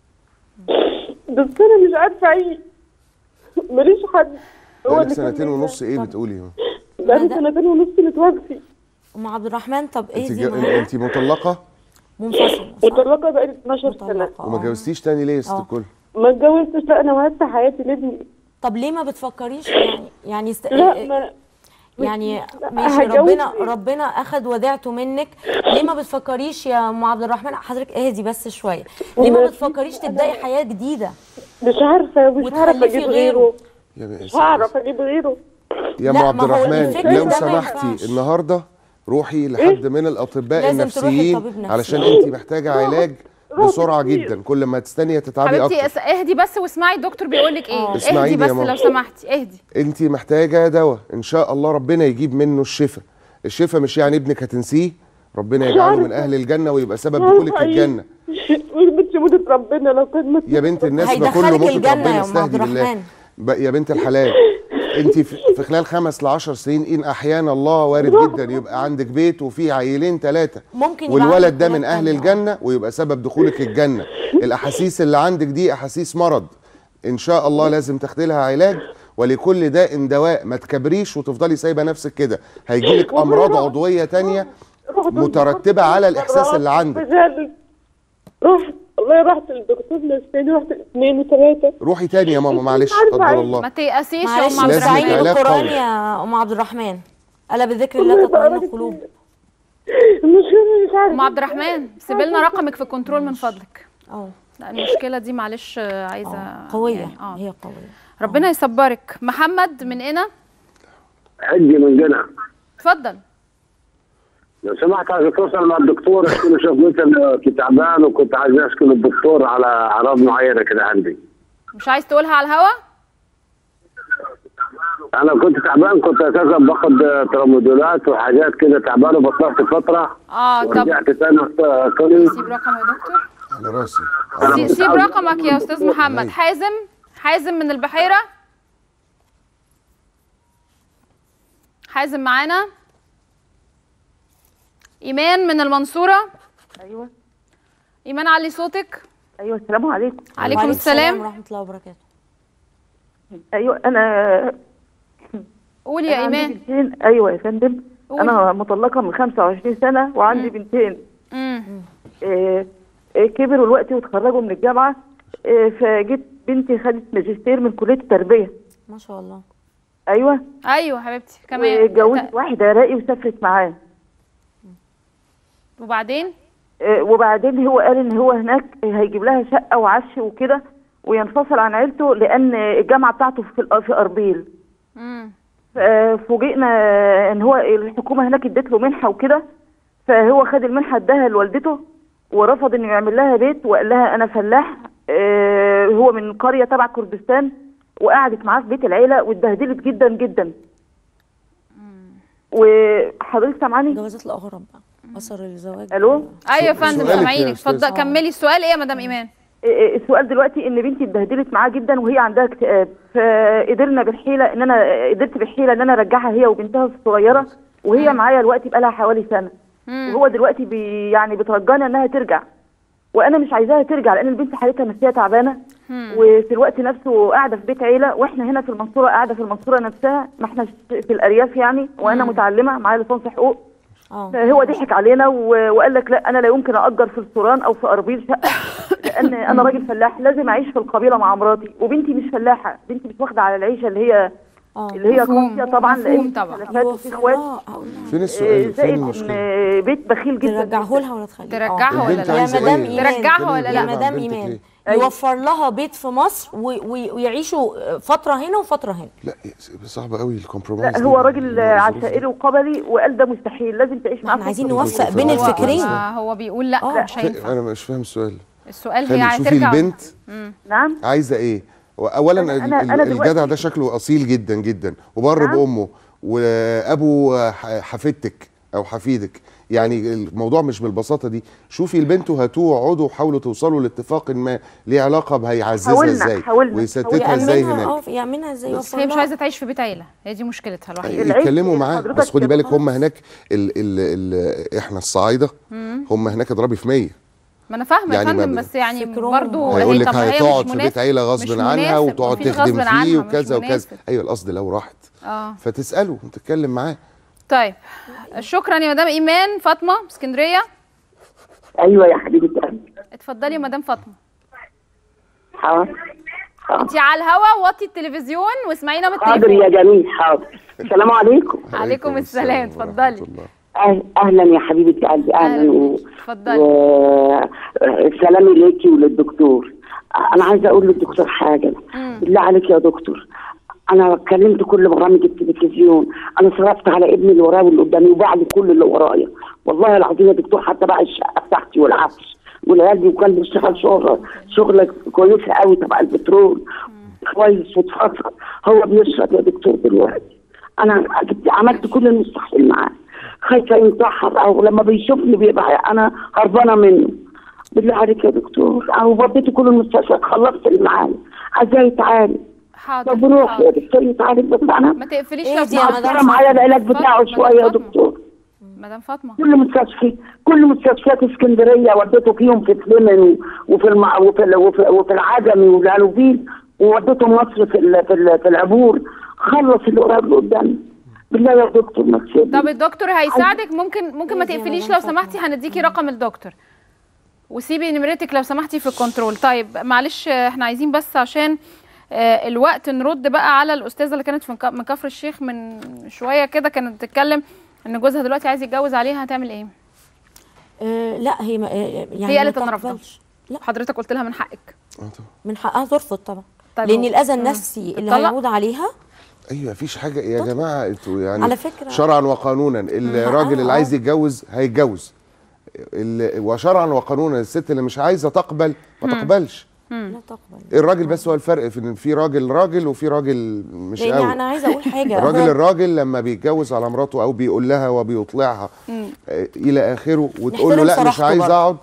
S10: بس انا مش عارفه اعيش ماليش حد هو
S3: بقالك
S10: اللي
S3: سنتين
S10: كان
S3: ونص ايه بتقولي؟
S10: بقالي سنتين ونص متوفي
S1: ام عبد الرحمن طب
S3: انت
S1: اهدي
S3: جا...
S1: معايا
S3: انت مطلقه
S1: منفصل
S10: مطلقه بقالي 12 سنه
S3: وما اتجوزتيش تاني ليه يا ست
S1: آه.
S3: الكل؟
S10: ما اتجوزتش لا انا وهبت حياتي لابني
S1: طب ليه ما بتفكريش يعني يعني است...
S10: لا ما
S1: يعني
S10: لا،
S1: ماشي
S10: هتجوز
S1: ربنا
S10: إيه؟
S1: ربنا اخد وديعته منك ليه ما بتفكريش يا ام عبد الرحمن حضرتك اهدي بس شويه ليه ما
S10: ما
S1: بتفكريش تبداي حياه جديده
S10: مش عارفه مش عارفه
S1: وتخلفي
S10: اجيب
S1: غيره.
S10: غيره
S3: يا
S10: مش هعرف اجيب غيره
S3: يا ام
S1: لا،
S3: عبد
S1: ما هو
S3: الرحمن
S1: الفكر
S3: لو
S1: ده ما
S3: سمحتي
S1: ينفعش.
S3: النهارده روحي لحد من الاطباء
S1: لازم تروحي
S3: النفسيين
S1: لطبيب نفسي.
S3: علشان انت محتاجه علاج بسرعه جدا كل ما تستني تتعبي
S2: حبيبتي
S3: اكتر
S2: اس- اهدي بس واسمعي الدكتور بيقول لك ايه اهدي
S3: اسمعيني
S2: بس
S3: يا ماما.
S2: لو سمحتي اهدي
S3: انت محتاجه دواء ان شاء الله ربنا يجيب منه الشفاء الشفاء مش يعني ابنك هتنسيه ربنا يجعله من اهل الجنه ويبقى سبب دخولك الجنه
S10: بنت موتة ربنا لو كان مت
S3: يا بنت الناس ما
S1: هيدخلك
S3: كله موتة
S1: الجنة
S3: ربنا
S1: يا أم عبد
S3: استهدي بالله
S1: الرحمن.
S3: ب- يا بنت الحلال انت في في خلال خمس لعشر سنين ان احيانا الله وارد جدا يبقى عندك بيت وفيه عيلين ثلاثه
S1: ممكن يبقى
S3: والولد
S1: عندك
S3: ده
S1: ولاد
S3: من اهل
S1: تانية.
S3: الجنه ويبقى سبب دخولك الجنه الاحاسيس اللي عندك دي احاسيس مرض ان شاء الله لازم تاخدي لها علاج ولكل داء دواء ما تكبريش وتفضلي سايبه نفسك كده هيجيلك امراض عضويه تانية مترتبه على الاحساس اللي عندك
S10: فعلا رحت والله رحت للدكتور نفساني رحت اثنين وثلاثه
S3: روحي تاني يا ماما معلش
S10: عارفة
S3: قدر
S10: أعيش.
S3: الله
S2: ما تيأسيش يا
S1: معلش
S2: ام عبد
S3: لازم
S1: استعيني
S3: علاج
S1: بالقران
S3: قوي.
S1: يا ام عبد الرحمن الا بذكر الله تطمئن القلوب
S2: ام عبد الرحمن سيبي لنا رقمك في الكنترول من فضلك
S1: اه
S2: لا المشكله دي معلش آه، عايزه
S1: قويه
S2: يعني اه
S1: هي قويه
S2: ربنا يصبرك محمد من هنا
S7: حجي من جنة
S2: اتفضل
S7: لو سمحت عايز اتواصل مع الدكتور اشكي له شكوتي انا كنت تعبان وكنت عايز اشكي للدكتور على اعراض معينه كده عندي
S2: مش عايز تقولها على الهوا
S7: انا كنت تعبان كنت اساسا باخد ترامادولات وحاجات كده تعبان وبطلت فتره
S2: اه طب
S7: ورجعت تاني طلي
S2: سيب رقم يا دكتور
S3: على راسي
S2: سي- سيب رقمك يا استاذ محمد حازم حازم من البحيره حازم معانا ايمان من المنصوره
S17: ايوه
S2: ايمان علي صوتك
S17: ايوه السلام عليكم
S2: عليكم السلام
S1: ورحمه الله وبركاته
S17: ايوه انا
S2: قولي يا
S17: أنا عندي
S2: ايمان
S17: بنتين ايوه يا فندم
S2: قولي.
S17: انا مطلقه من 25 سنه وعندي بنتين
S2: امم
S17: إيه إيه كبروا الوقت وتخرجوا من الجامعه إيه فجيت بنتي خدت ماجستير من كليه التربيه
S1: ما شاء الله
S17: ايوه
S2: ايوه حبيبتي كمان
S17: واتجوزت واحد عراقي وسافرت معاه
S2: وبعدين
S17: إيه وبعدين هو قال ان هو هناك هيجيب لها شقه وعفش وكده وينفصل عن عيلته لان الجامعه بتاعته في الأ- في اربيل
S2: امم
S17: فوجئنا ان هو الحكومه هناك ادت له منحه وكده فهو خد المنحه اداها لوالدته ورفض انه يعمل لها بيت وقال لها انا فلاح آه، هو من قريه تبع كردستان وقعدت معاه في بيت العيله واتبهدلت جدا جدا وحضرتك سامعاني
S1: جوازات الاغرب بقى اثر الزواج
S17: الو
S2: ايوه يا فندم
S17: سؤالك يا
S2: سامعينك
S17: أستاذ.
S2: اتفضل كملي السؤال ايه يا مدام ايمان
S17: إيه السؤال دلوقتي ان بنتي اتبهدلت معاه جدا وهي عندها اكتئاب فقدرنا بالحيله ان انا قدرت بالحيله ان انا ارجعها هي وبنتها الصغيره وهي معايا دلوقتي بقالها حوالي سنه وهو دلوقتي بي يعني بترجانا انها ترجع وانا مش عايزاها ترجع لان البنت حالتها النفسيه تعبانه وفي الوقت نفسه قاعده في بيت عيله واحنا هنا في المنصوره قاعده في المنصوره نفسها ما احنا في الارياف يعني وانا متعلمه معايا ليسانس حقوق فهو ضحك علينا و- وقال لك لا انا لا يمكن اجر في السوران او في اربيل شقه لان انا راجل فلاح لازم اعيش في القبيله مع مراتي وبنتي مش فلاحه بنتي مش واخده على العيشه اللي هي اللي هي
S2: مفهوم،
S17: قاسيه طبعا
S2: مفهوم
S17: لان
S2: طبعا.
S17: خلافات وفي اخوات
S3: فين
S17: آه،
S3: السؤال فين
S17: زائد ان
S3: المشكله
S17: آه، بيت بخيل جدا
S1: ترجعه لها ولا تخليه
S2: ترجعها ولا
S3: البنت
S2: لا
S1: يا
S3: عايزة
S1: مدام
S3: إيه؟
S1: ايمان
S2: ترجعها ولا
S1: يا
S2: لا؟
S1: مدام
S3: بنتك
S1: ايمان
S3: ليه؟
S1: يوفر لها بيت في مصر و- و- ويعيشوا فتره هنا وفتره هنا
S3: لا صعب قوي الكومبرومايز
S17: لا
S3: دي.
S17: هو راجل آه،
S3: الظروف دي.
S17: عشائري وقبلي وقال ده مستحيل لازم تعيش معاه
S1: احنا عايزين
S17: فترة
S1: نوفق
S17: طويلة.
S1: بين
S3: هو-
S1: الفكرين
S2: هو هو بيقول لا مش هينفع
S3: انا مش فاهم السؤال
S2: السؤال
S3: خلي
S2: هي
S3: شوفي
S2: هترجع
S3: البنت
S2: مم.
S17: نعم
S3: عايزه ايه اولا
S17: أنا-
S3: ال-
S17: أنا-
S3: ال-
S17: أنا دلوقتي-
S3: الجدع ده شكله اصيل جدا جدا وبر
S17: نعم.
S3: بامه وابو ح- حفيدتك او حفيدك يعني الموضوع مش بالبساطه دي شوفي البنت وهاتوه اقعدوا وحاولوا توصلوا لاتفاق ما ليه علاقه بهيعززها
S17: حاولنا-
S3: ازاي
S17: حاولنا-
S3: ويستتها ازاي
S1: يأمنها
S3: هناك
S1: اه يأمنها ازاي
S2: بس
S1: يوفر
S2: هي مش
S1: لها.
S2: عايزه تعيش في بيت عيله هي دي مشكلتها الوحيده
S17: العيش
S3: يتكلموا معاه
S17: حضرتك
S3: بس خدي بالك
S1: خلاص.
S3: هم هناك ال ال ال احنا الصعايده
S2: مم.
S3: هم هناك اضربي في 100
S2: ما انا فاهمه يا
S3: يعني ما
S2: فندم
S3: ب-
S2: بس يعني
S1: فكرهم.
S2: برضه
S3: هيقول
S2: هي
S3: لك
S2: طب ما هي
S3: هتقعد
S2: مش
S3: في بيت
S2: مناسب.
S3: عيله
S2: مش
S3: غصب عنها
S2: مناسب.
S3: وتقعد
S2: مفيش
S3: تخدم
S2: غصب عنها،
S3: فيه
S2: مش
S3: وكذا وكذا
S2: مناسب.
S3: ايوه القصد لو راحت
S2: اه
S3: فتساله وتتكلم معاه
S2: طيب شكرا يا مدام ايمان فاطمه اسكندريه
S18: ايوه يا حبيبه قلبي
S2: اتفضلي يا مدام فاطمه
S18: حاضر
S2: انت على الهوا وطي التلفزيون واسمعينا من
S18: حاضر
S2: التليفون
S18: يا جميل حاضر السلام عليكم
S2: عليكم السلام اتفضلي
S18: أه- اهلا يا حبيبه قلبي اهلا و...
S2: اتفضلي
S18: سلامي ليكي وللدكتور انا عايزه اقول للدكتور حاجه بالله عليك يا دكتور انا اتكلمت كل برامج التلفزيون انا صرفت على ابني اللي ورايا واللي قدامي وبعد كل اللي ورايا والله العظيم يا دكتور حتى بقى الشقه بتاعتي والعفش والعيال دي وكان بيشتغل شغل شغله كويسه قوي تبع البترول كويس واتفصل هو بيشرب يا دكتور دلوقتي انا جبت- عملت كل المستحيل معاه خايفه ينتحر او لما بيشوفني بيبقى انا هربانه منه بالله عليك يا دكتور او وديته كل المستشفيات خلصت اللي معايا عايزاه يتعالج
S2: حاضر
S18: طب روح يا دكتور يتعالج بس انا
S2: ما تقفليش
S1: إيه
S2: لو
S1: دي يا
S2: سمحتي.
S1: مدام
S18: مقصره معايا العلاج بتاعه
S2: فاطمة،
S18: شويه يا
S2: فاطمة.
S18: دكتور
S2: مدام فاطمه
S18: كل مستشفى كل مستشفيات اسكندريه وديته فيهم في فليمن وفي المع... وفي ال... وفي, وفي العجمي والهالوفيل ووديته مصر في ال... في, ال... في العبور خلص اللي قريب اللي قدامي بالله يا دكتور ما تسيبني
S2: طب الدكتور هيساعدك ممكن ممكن ما تقفليش لو سمحتي هنديكي رقم الدكتور وسيبي نمرتك لو سمحتي في الكنترول طيب معلش آه، احنا عايزين بس عشان آه، الوقت نرد بقى على الاستاذه اللي كانت في مك- من كفر الشيخ من شويه كده كانت بتتكلم ان جوزها دلوقتي عايز يتجوز عليها هتعمل ايه
S1: آه لا هي ما آه، يعني
S2: هي قالت
S1: ما
S2: انا رافضه
S1: تقبلش. لا
S2: حضرتك قلت لها من حقك
S1: من حقها ترفض طبعا
S2: طيب
S1: لان
S2: هو-
S1: الاذى
S2: مم.
S1: النفسي اللي
S2: تطلق؟
S1: هيعود عليها
S3: ايوه مفيش حاجه يا جماعه انتوا يعني
S1: على فكرة-
S3: شرعا وقانونا الراجل اللي
S1: آه.
S3: عايز يتجوز هيتجوز ال- وشرعا وقانونا الست اللي مش عايزه تقبل ما
S1: مم.
S3: تقبلش
S1: لا تقبل
S3: الراجل بس هو الفرق في ان في راجل راجل وفي راجل مش
S1: لان
S3: قوي
S1: انا عايزه اقول حاجه
S3: الراجل
S1: أنا-
S3: الراجل لما بيتجوز على مراته او بيقول لها وبيطلعها
S1: مم.
S3: آه، الى اخره وتقول له
S1: نحترم
S3: لا مش
S1: صراحته
S3: عايز
S1: برضه.
S3: اقعد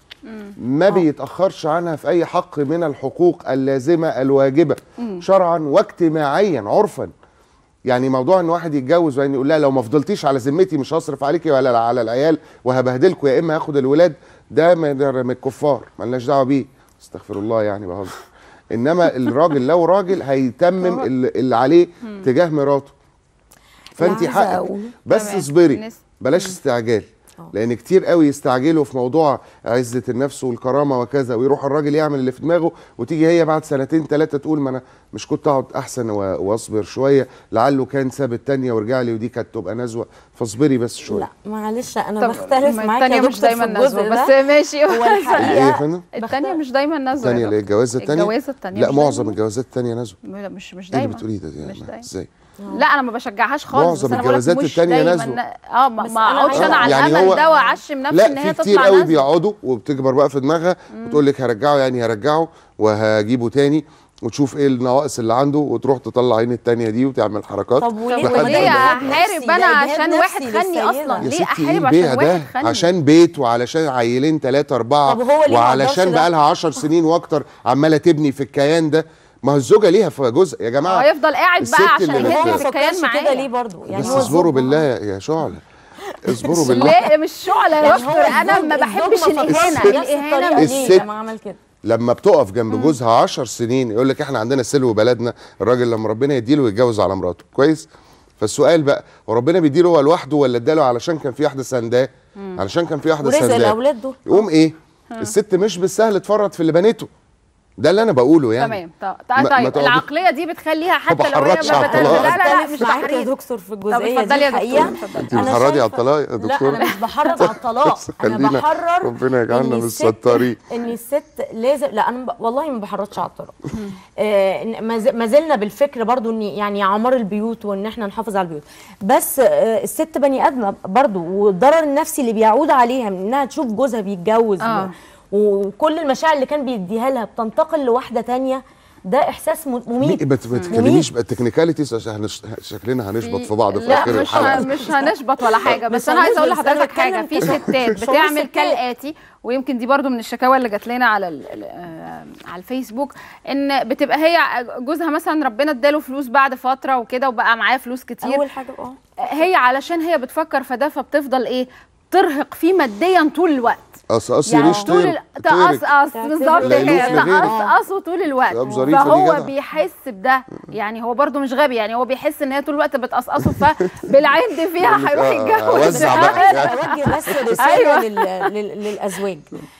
S3: ما بيتاخرش عنها في اي حق من الحقوق اللازمه الواجبه
S1: مم.
S3: شرعا واجتماعيا عرفا يعني موضوع ان واحد يتجوز وان يقول لها لو ما فضلتيش على ذمتي مش هصرف عليكي ولا على العيال وهبهدلكوا يا اما هاخد الولاد ده من ده من الكفار ملناش دعوه بيه استغفر الله يعني بهزر انما الراجل لو راجل هيتمم اللي اللي عليه
S1: مم.
S3: تجاه مراته فانت
S1: اللي عايزة
S3: حقك
S1: أقوله-
S3: بس
S1: تمام.
S3: اصبري
S1: نس-
S3: بلاش استعجال لان كتير قوي يستعجلوا في موضوع عزه النفس والكرامه وكذا ويروح الراجل يعمل اللي في دماغه وتيجي هي بعد سنتين ثلاثه تقول ما انا مش كنت اقعد احسن و- واصبر شويه لعله كان ساب التانيه ورجع لي ودي كانت تبقى نزوه فاصبري بس شويه
S1: لا معلش انا
S2: طب
S1: بختلف
S2: ما
S1: معاك يا
S2: التانية مش
S1: دكتور
S2: دايما
S1: في الجزء
S2: نزوة
S1: ده
S2: بس ماشي
S1: هو
S3: ايه يا
S1: الحقيقه
S3: فندم
S2: التانية مش دايما نزوة
S3: الثانيه
S2: يا
S3: اللي هي
S2: دكتور.
S3: الجوازه الثانيه
S2: الجوازة التانية
S3: لا
S2: مش
S3: معظم
S2: دايما.
S3: الجوازات الثانيه نزوه
S2: لا، مش مش
S3: ايه اللي
S2: دايما
S3: بتقوليه ده دي؟
S2: مش دايما.
S3: ازاي
S2: لا انا ما بشجعهاش خالص
S3: معظم
S2: بس أنا بقولك
S3: الجوازات
S2: مش
S3: التانية
S2: دايماً
S3: نزوة.
S2: اه ما
S1: بس
S2: ما
S1: أنا
S2: اقعدش
S1: عايزة
S2: انا على
S3: يعني
S2: الامل
S3: هو-
S2: ده واعشم نفسي ان
S3: لا
S2: هي
S3: في كتير
S2: تطلع
S3: قوي
S2: نازلة.
S3: بيقعدوا وبتكبر بقى في دماغها وتقول لك هرجعه يعني هرجعه وهجيبه تاني وتشوف ايه النواقص اللي عنده وتروح تطلع عين التانية دي وتعمل حركات
S1: طب وليه
S3: لحد
S2: وليه
S3: ما-
S2: احارب
S1: ده
S2: انا
S1: إجهاد
S2: عشان واحد
S1: نفسي
S2: خني
S1: للسيدة.
S2: اصلا
S3: يا
S2: ليه
S3: ستي ايه
S2: احارب
S3: البيع
S2: عشان
S3: ده
S2: واحد خني
S3: عشان بيت وعلشان عيلين ثلاثة أربعة
S1: طب هو ليه ما
S3: وعلشان
S1: قدرش
S3: بقى
S1: ده؟
S3: لها 10 سنين وأكتر عمالة تبني في الكيان ده ما هو الزوجة ليها في جزء يا جماعة
S2: هو يفضل قاعد
S3: الست
S2: بقى عشان
S3: اللي
S2: يهد
S3: بت-
S2: في الكيان
S1: فكرش كده
S2: معايا
S1: ليه برضه يعني
S3: بس
S1: هو
S3: اصبروا
S1: الزوج-
S3: بالله يا شعلة اصبروا بالله
S2: لا مش شعلة يا
S1: يعني
S2: دكتور
S1: هو
S2: انا
S1: الزوج-
S2: ما بحبش
S1: الزوج ما فكرش
S2: الاهانة
S1: بنفس الطريقة
S2: الاهانة
S1: ليه
S3: الست-
S1: لما عمل كده
S3: لما بتقف جنب جوزها 10 سنين يقول لك احنا عندنا سلو بلدنا الراجل لما ربنا يديله يتجوز على مراته كويس فالسؤال بقى وربنا بيديله هو لوحده ولا اداله علشان كان في واحده سنداه علشان كان في واحده
S1: ورزق
S3: سنداه
S1: الاولاد دول
S3: يقوم ايه الست مش بالسهل تفرط في اللي بنته ده اللي انا بقوله يعني
S2: تمام طيب,
S3: ما- ما
S2: طيب
S3: تقعدي-
S2: العقليه دي بتخليها حتى لو هي
S3: بحرضش
S2: ما
S3: على
S2: بت...
S3: الطلاق.
S2: لا لا لا
S1: بختلف
S2: مش
S1: معاك يا
S2: تحريض
S1: دكتور في
S2: طب
S1: الجزئيه
S2: اتفضلي
S1: دي
S2: يا دكتور
S1: الحقيقه
S2: اتفضلي.
S3: انت
S1: أنا
S3: بتحرضي على
S1: شايفة-
S3: الطلاق يا
S1: لا
S3: دكتوره
S1: انا مش بحرض على الطلاق انا
S3: خلينا
S1: بحرر
S3: ربنا يجعلنا
S1: إن
S3: من
S1: الست-
S3: الستارين
S1: ان الست لازم لا انا ب... والله ما بحرضش على الطلاق آه إن ما ز- ما زلنا بالفكر برضو ان يعني عمار البيوت وان احنا نحافظ على البيوت بس آه الست بني ادمه برضو والضرر النفسي اللي بيعود عليها من انها تشوف جوزها بيتجوز
S2: آه.
S1: وكل المشاعر اللي كان بيديها لها بتنتقل لواحده تانية ده احساس م- مميت
S3: ما ت- ما تتكلميش بقى التكنيكاليتيز عشان هنش- شكلنا هنشبط في بعض في
S2: لا
S3: اخر
S2: مش
S3: الحلقه
S2: مش هنشبط ولا حاجه بس
S1: مش
S2: انا عايزه اقول
S1: هنشبط، أنا
S2: لحضرتك حاجه
S1: بتكلم
S2: في
S1: كده.
S2: ستات
S1: شعور
S2: بتعمل
S1: الستات.
S2: كالاتي ويمكن دي برضو من الشكاوى اللي جات لنا على ال- ال- آه، على الفيسبوك ان بتبقى هي جوزها مثلا ربنا اداله فلوس بعد فتره وكده وبقى معاه فلوس كتير
S1: اول حاجه اه
S2: هي علشان هي بتفكر في ده فبتفضل ايه ترهق فيه ماديا طول الوقت
S3: قصقصي
S2: يعني
S3: ريش
S2: طول ال- تقصقص بالظبط
S3: لا يلوف
S2: كده
S3: لغيرك.
S2: تقصقصه طول الوقت
S3: طب ظريفة دي
S2: فهو
S3: جدع.
S2: بيحس بده يعني هو برضو مش غبي يعني هو بيحس ان هي طول الوقت بتقصقصه فبالعند فيها هيروح
S3: آه،
S2: يتجوز
S3: أوزع بقى.
S1: اوجه بس رساله
S2: أيوة.
S1: لل... لل... للازواج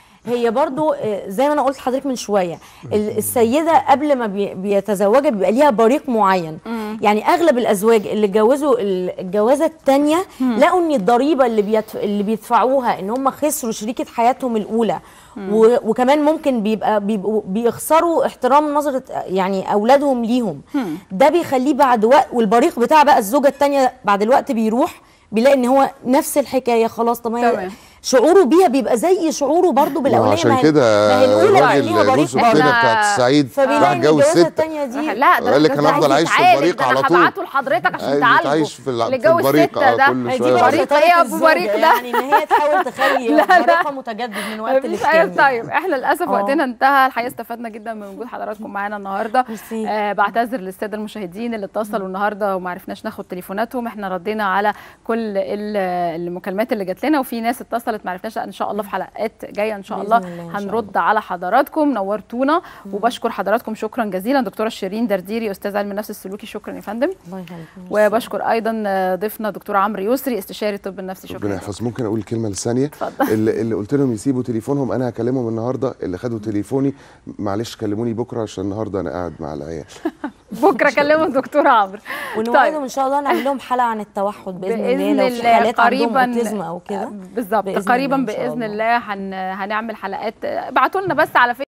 S1: هي برضو آه، زي ما انا قلت لحضرتك من شويه ال- السيده قبل ما بي- بيتزوجها بيبقى ليها بريق معين يعني اغلب الازواج اللي اتجوزوا ال- الجوازه الثانيه لقوا ان الضريبه اللي بيدف... اللي بيدفعوها ان هم خسروا شريكه حياتهم الاولى و... وكمان ممكن بيبقى بيبقوا بيخسروا احترام نظره يعني اولادهم ليهم ده بيخليه بعد وقت والبريق بتاع بقى الزوجه الثانيه بعد الوقت بيروح بيلاقي ان هو نفس الحكايه خلاص طب ما هي
S2: تمام.
S1: شعوره بيها بيبقى زي شعوره برضو بالاولانيه
S3: عشان
S1: ما هي-
S3: كده
S1: ما هي الاولى كان ليها
S3: الراجل
S1: بريق
S3: جوزه
S1: برضو.
S3: كده بتاعت السعيد
S1: فبيلاقي
S3: راح
S1: ان
S3: اتجوز
S1: الجوازه
S3: ست
S1: الثانيه دي
S2: لا ده
S3: قال لك
S2: ده
S3: أنا أفضل
S2: عايز
S3: عايش في
S2: يتعالج،
S3: البريق
S2: ده
S3: على
S2: انا
S3: طول.
S2: هبعته لحضرتك عشان
S3: عايز
S2: تعالجه
S3: يتعايش في الع-
S2: اللي
S3: في
S2: جوز
S3: البريق،
S2: ستة
S3: آه،
S2: ده
S3: كل
S1: هي
S3: شوية
S1: دي
S3: واحد.
S2: بريق
S1: بريق
S2: ايه يا ابو بريق ده
S1: يعني ان هي تحاول تخلي
S2: لا، لا.
S1: بريقها متجدد من وقت
S2: مفيش أي
S1: للتاني
S2: طيب احنا للاسف
S1: آه.
S2: وقتنا انتهى الحقيقه استفدنا جدا من وجود حضراتكم معانا النهارده
S1: ميرسي.
S2: آه بعتذر للساده المشاهدين اللي اتصلوا النهارده وما عرفناش ناخد تليفوناتهم احنا ردينا على كل ال- المكالمات اللي جات لنا وفي ناس اتصلت ما عرفناش لا، ان شاء الله في حلقات جايه ان شاء
S1: بإذن
S2: الله
S1: الله إن شاء
S2: هنرد على حضراتكم نورتونا وبشكر حضراتكم شكرا جزيلا دكتوره شيرين درديري استاذ علم النفس السلوكي شكرا يا فندم
S1: الله يخليك
S2: وبشكر ايضا آه، ضيفنا دكتور عمرو يسري استشاري الطب النفسي
S3: ربنا
S2: شكرا
S3: يحفظ ممكن اقول الكلمه لثانيه
S2: اتفضل.
S3: اللي, اللي قلت لهم يسيبوا تليفونهم انا هكلمهم النهارده اللي خدوا تليفوني معلش كلموني بكره عشان النهارده انا قاعد مع العيال
S2: بكره كلموا الدكتور عمرو
S1: ونوعدهم ان شاء الله نعمل لهم حلقه عن التوحد باذن,
S2: بإذن
S1: الله لو في
S2: الله
S1: حالات عندهم
S2: قريباً.
S1: اوتيزم او كده
S2: بالظبط
S1: بإذن
S2: قريبا
S1: الله إن شاء
S2: باذن
S1: الله.
S2: الله هن... هنعمل حلقات ابعتوا لنا بس على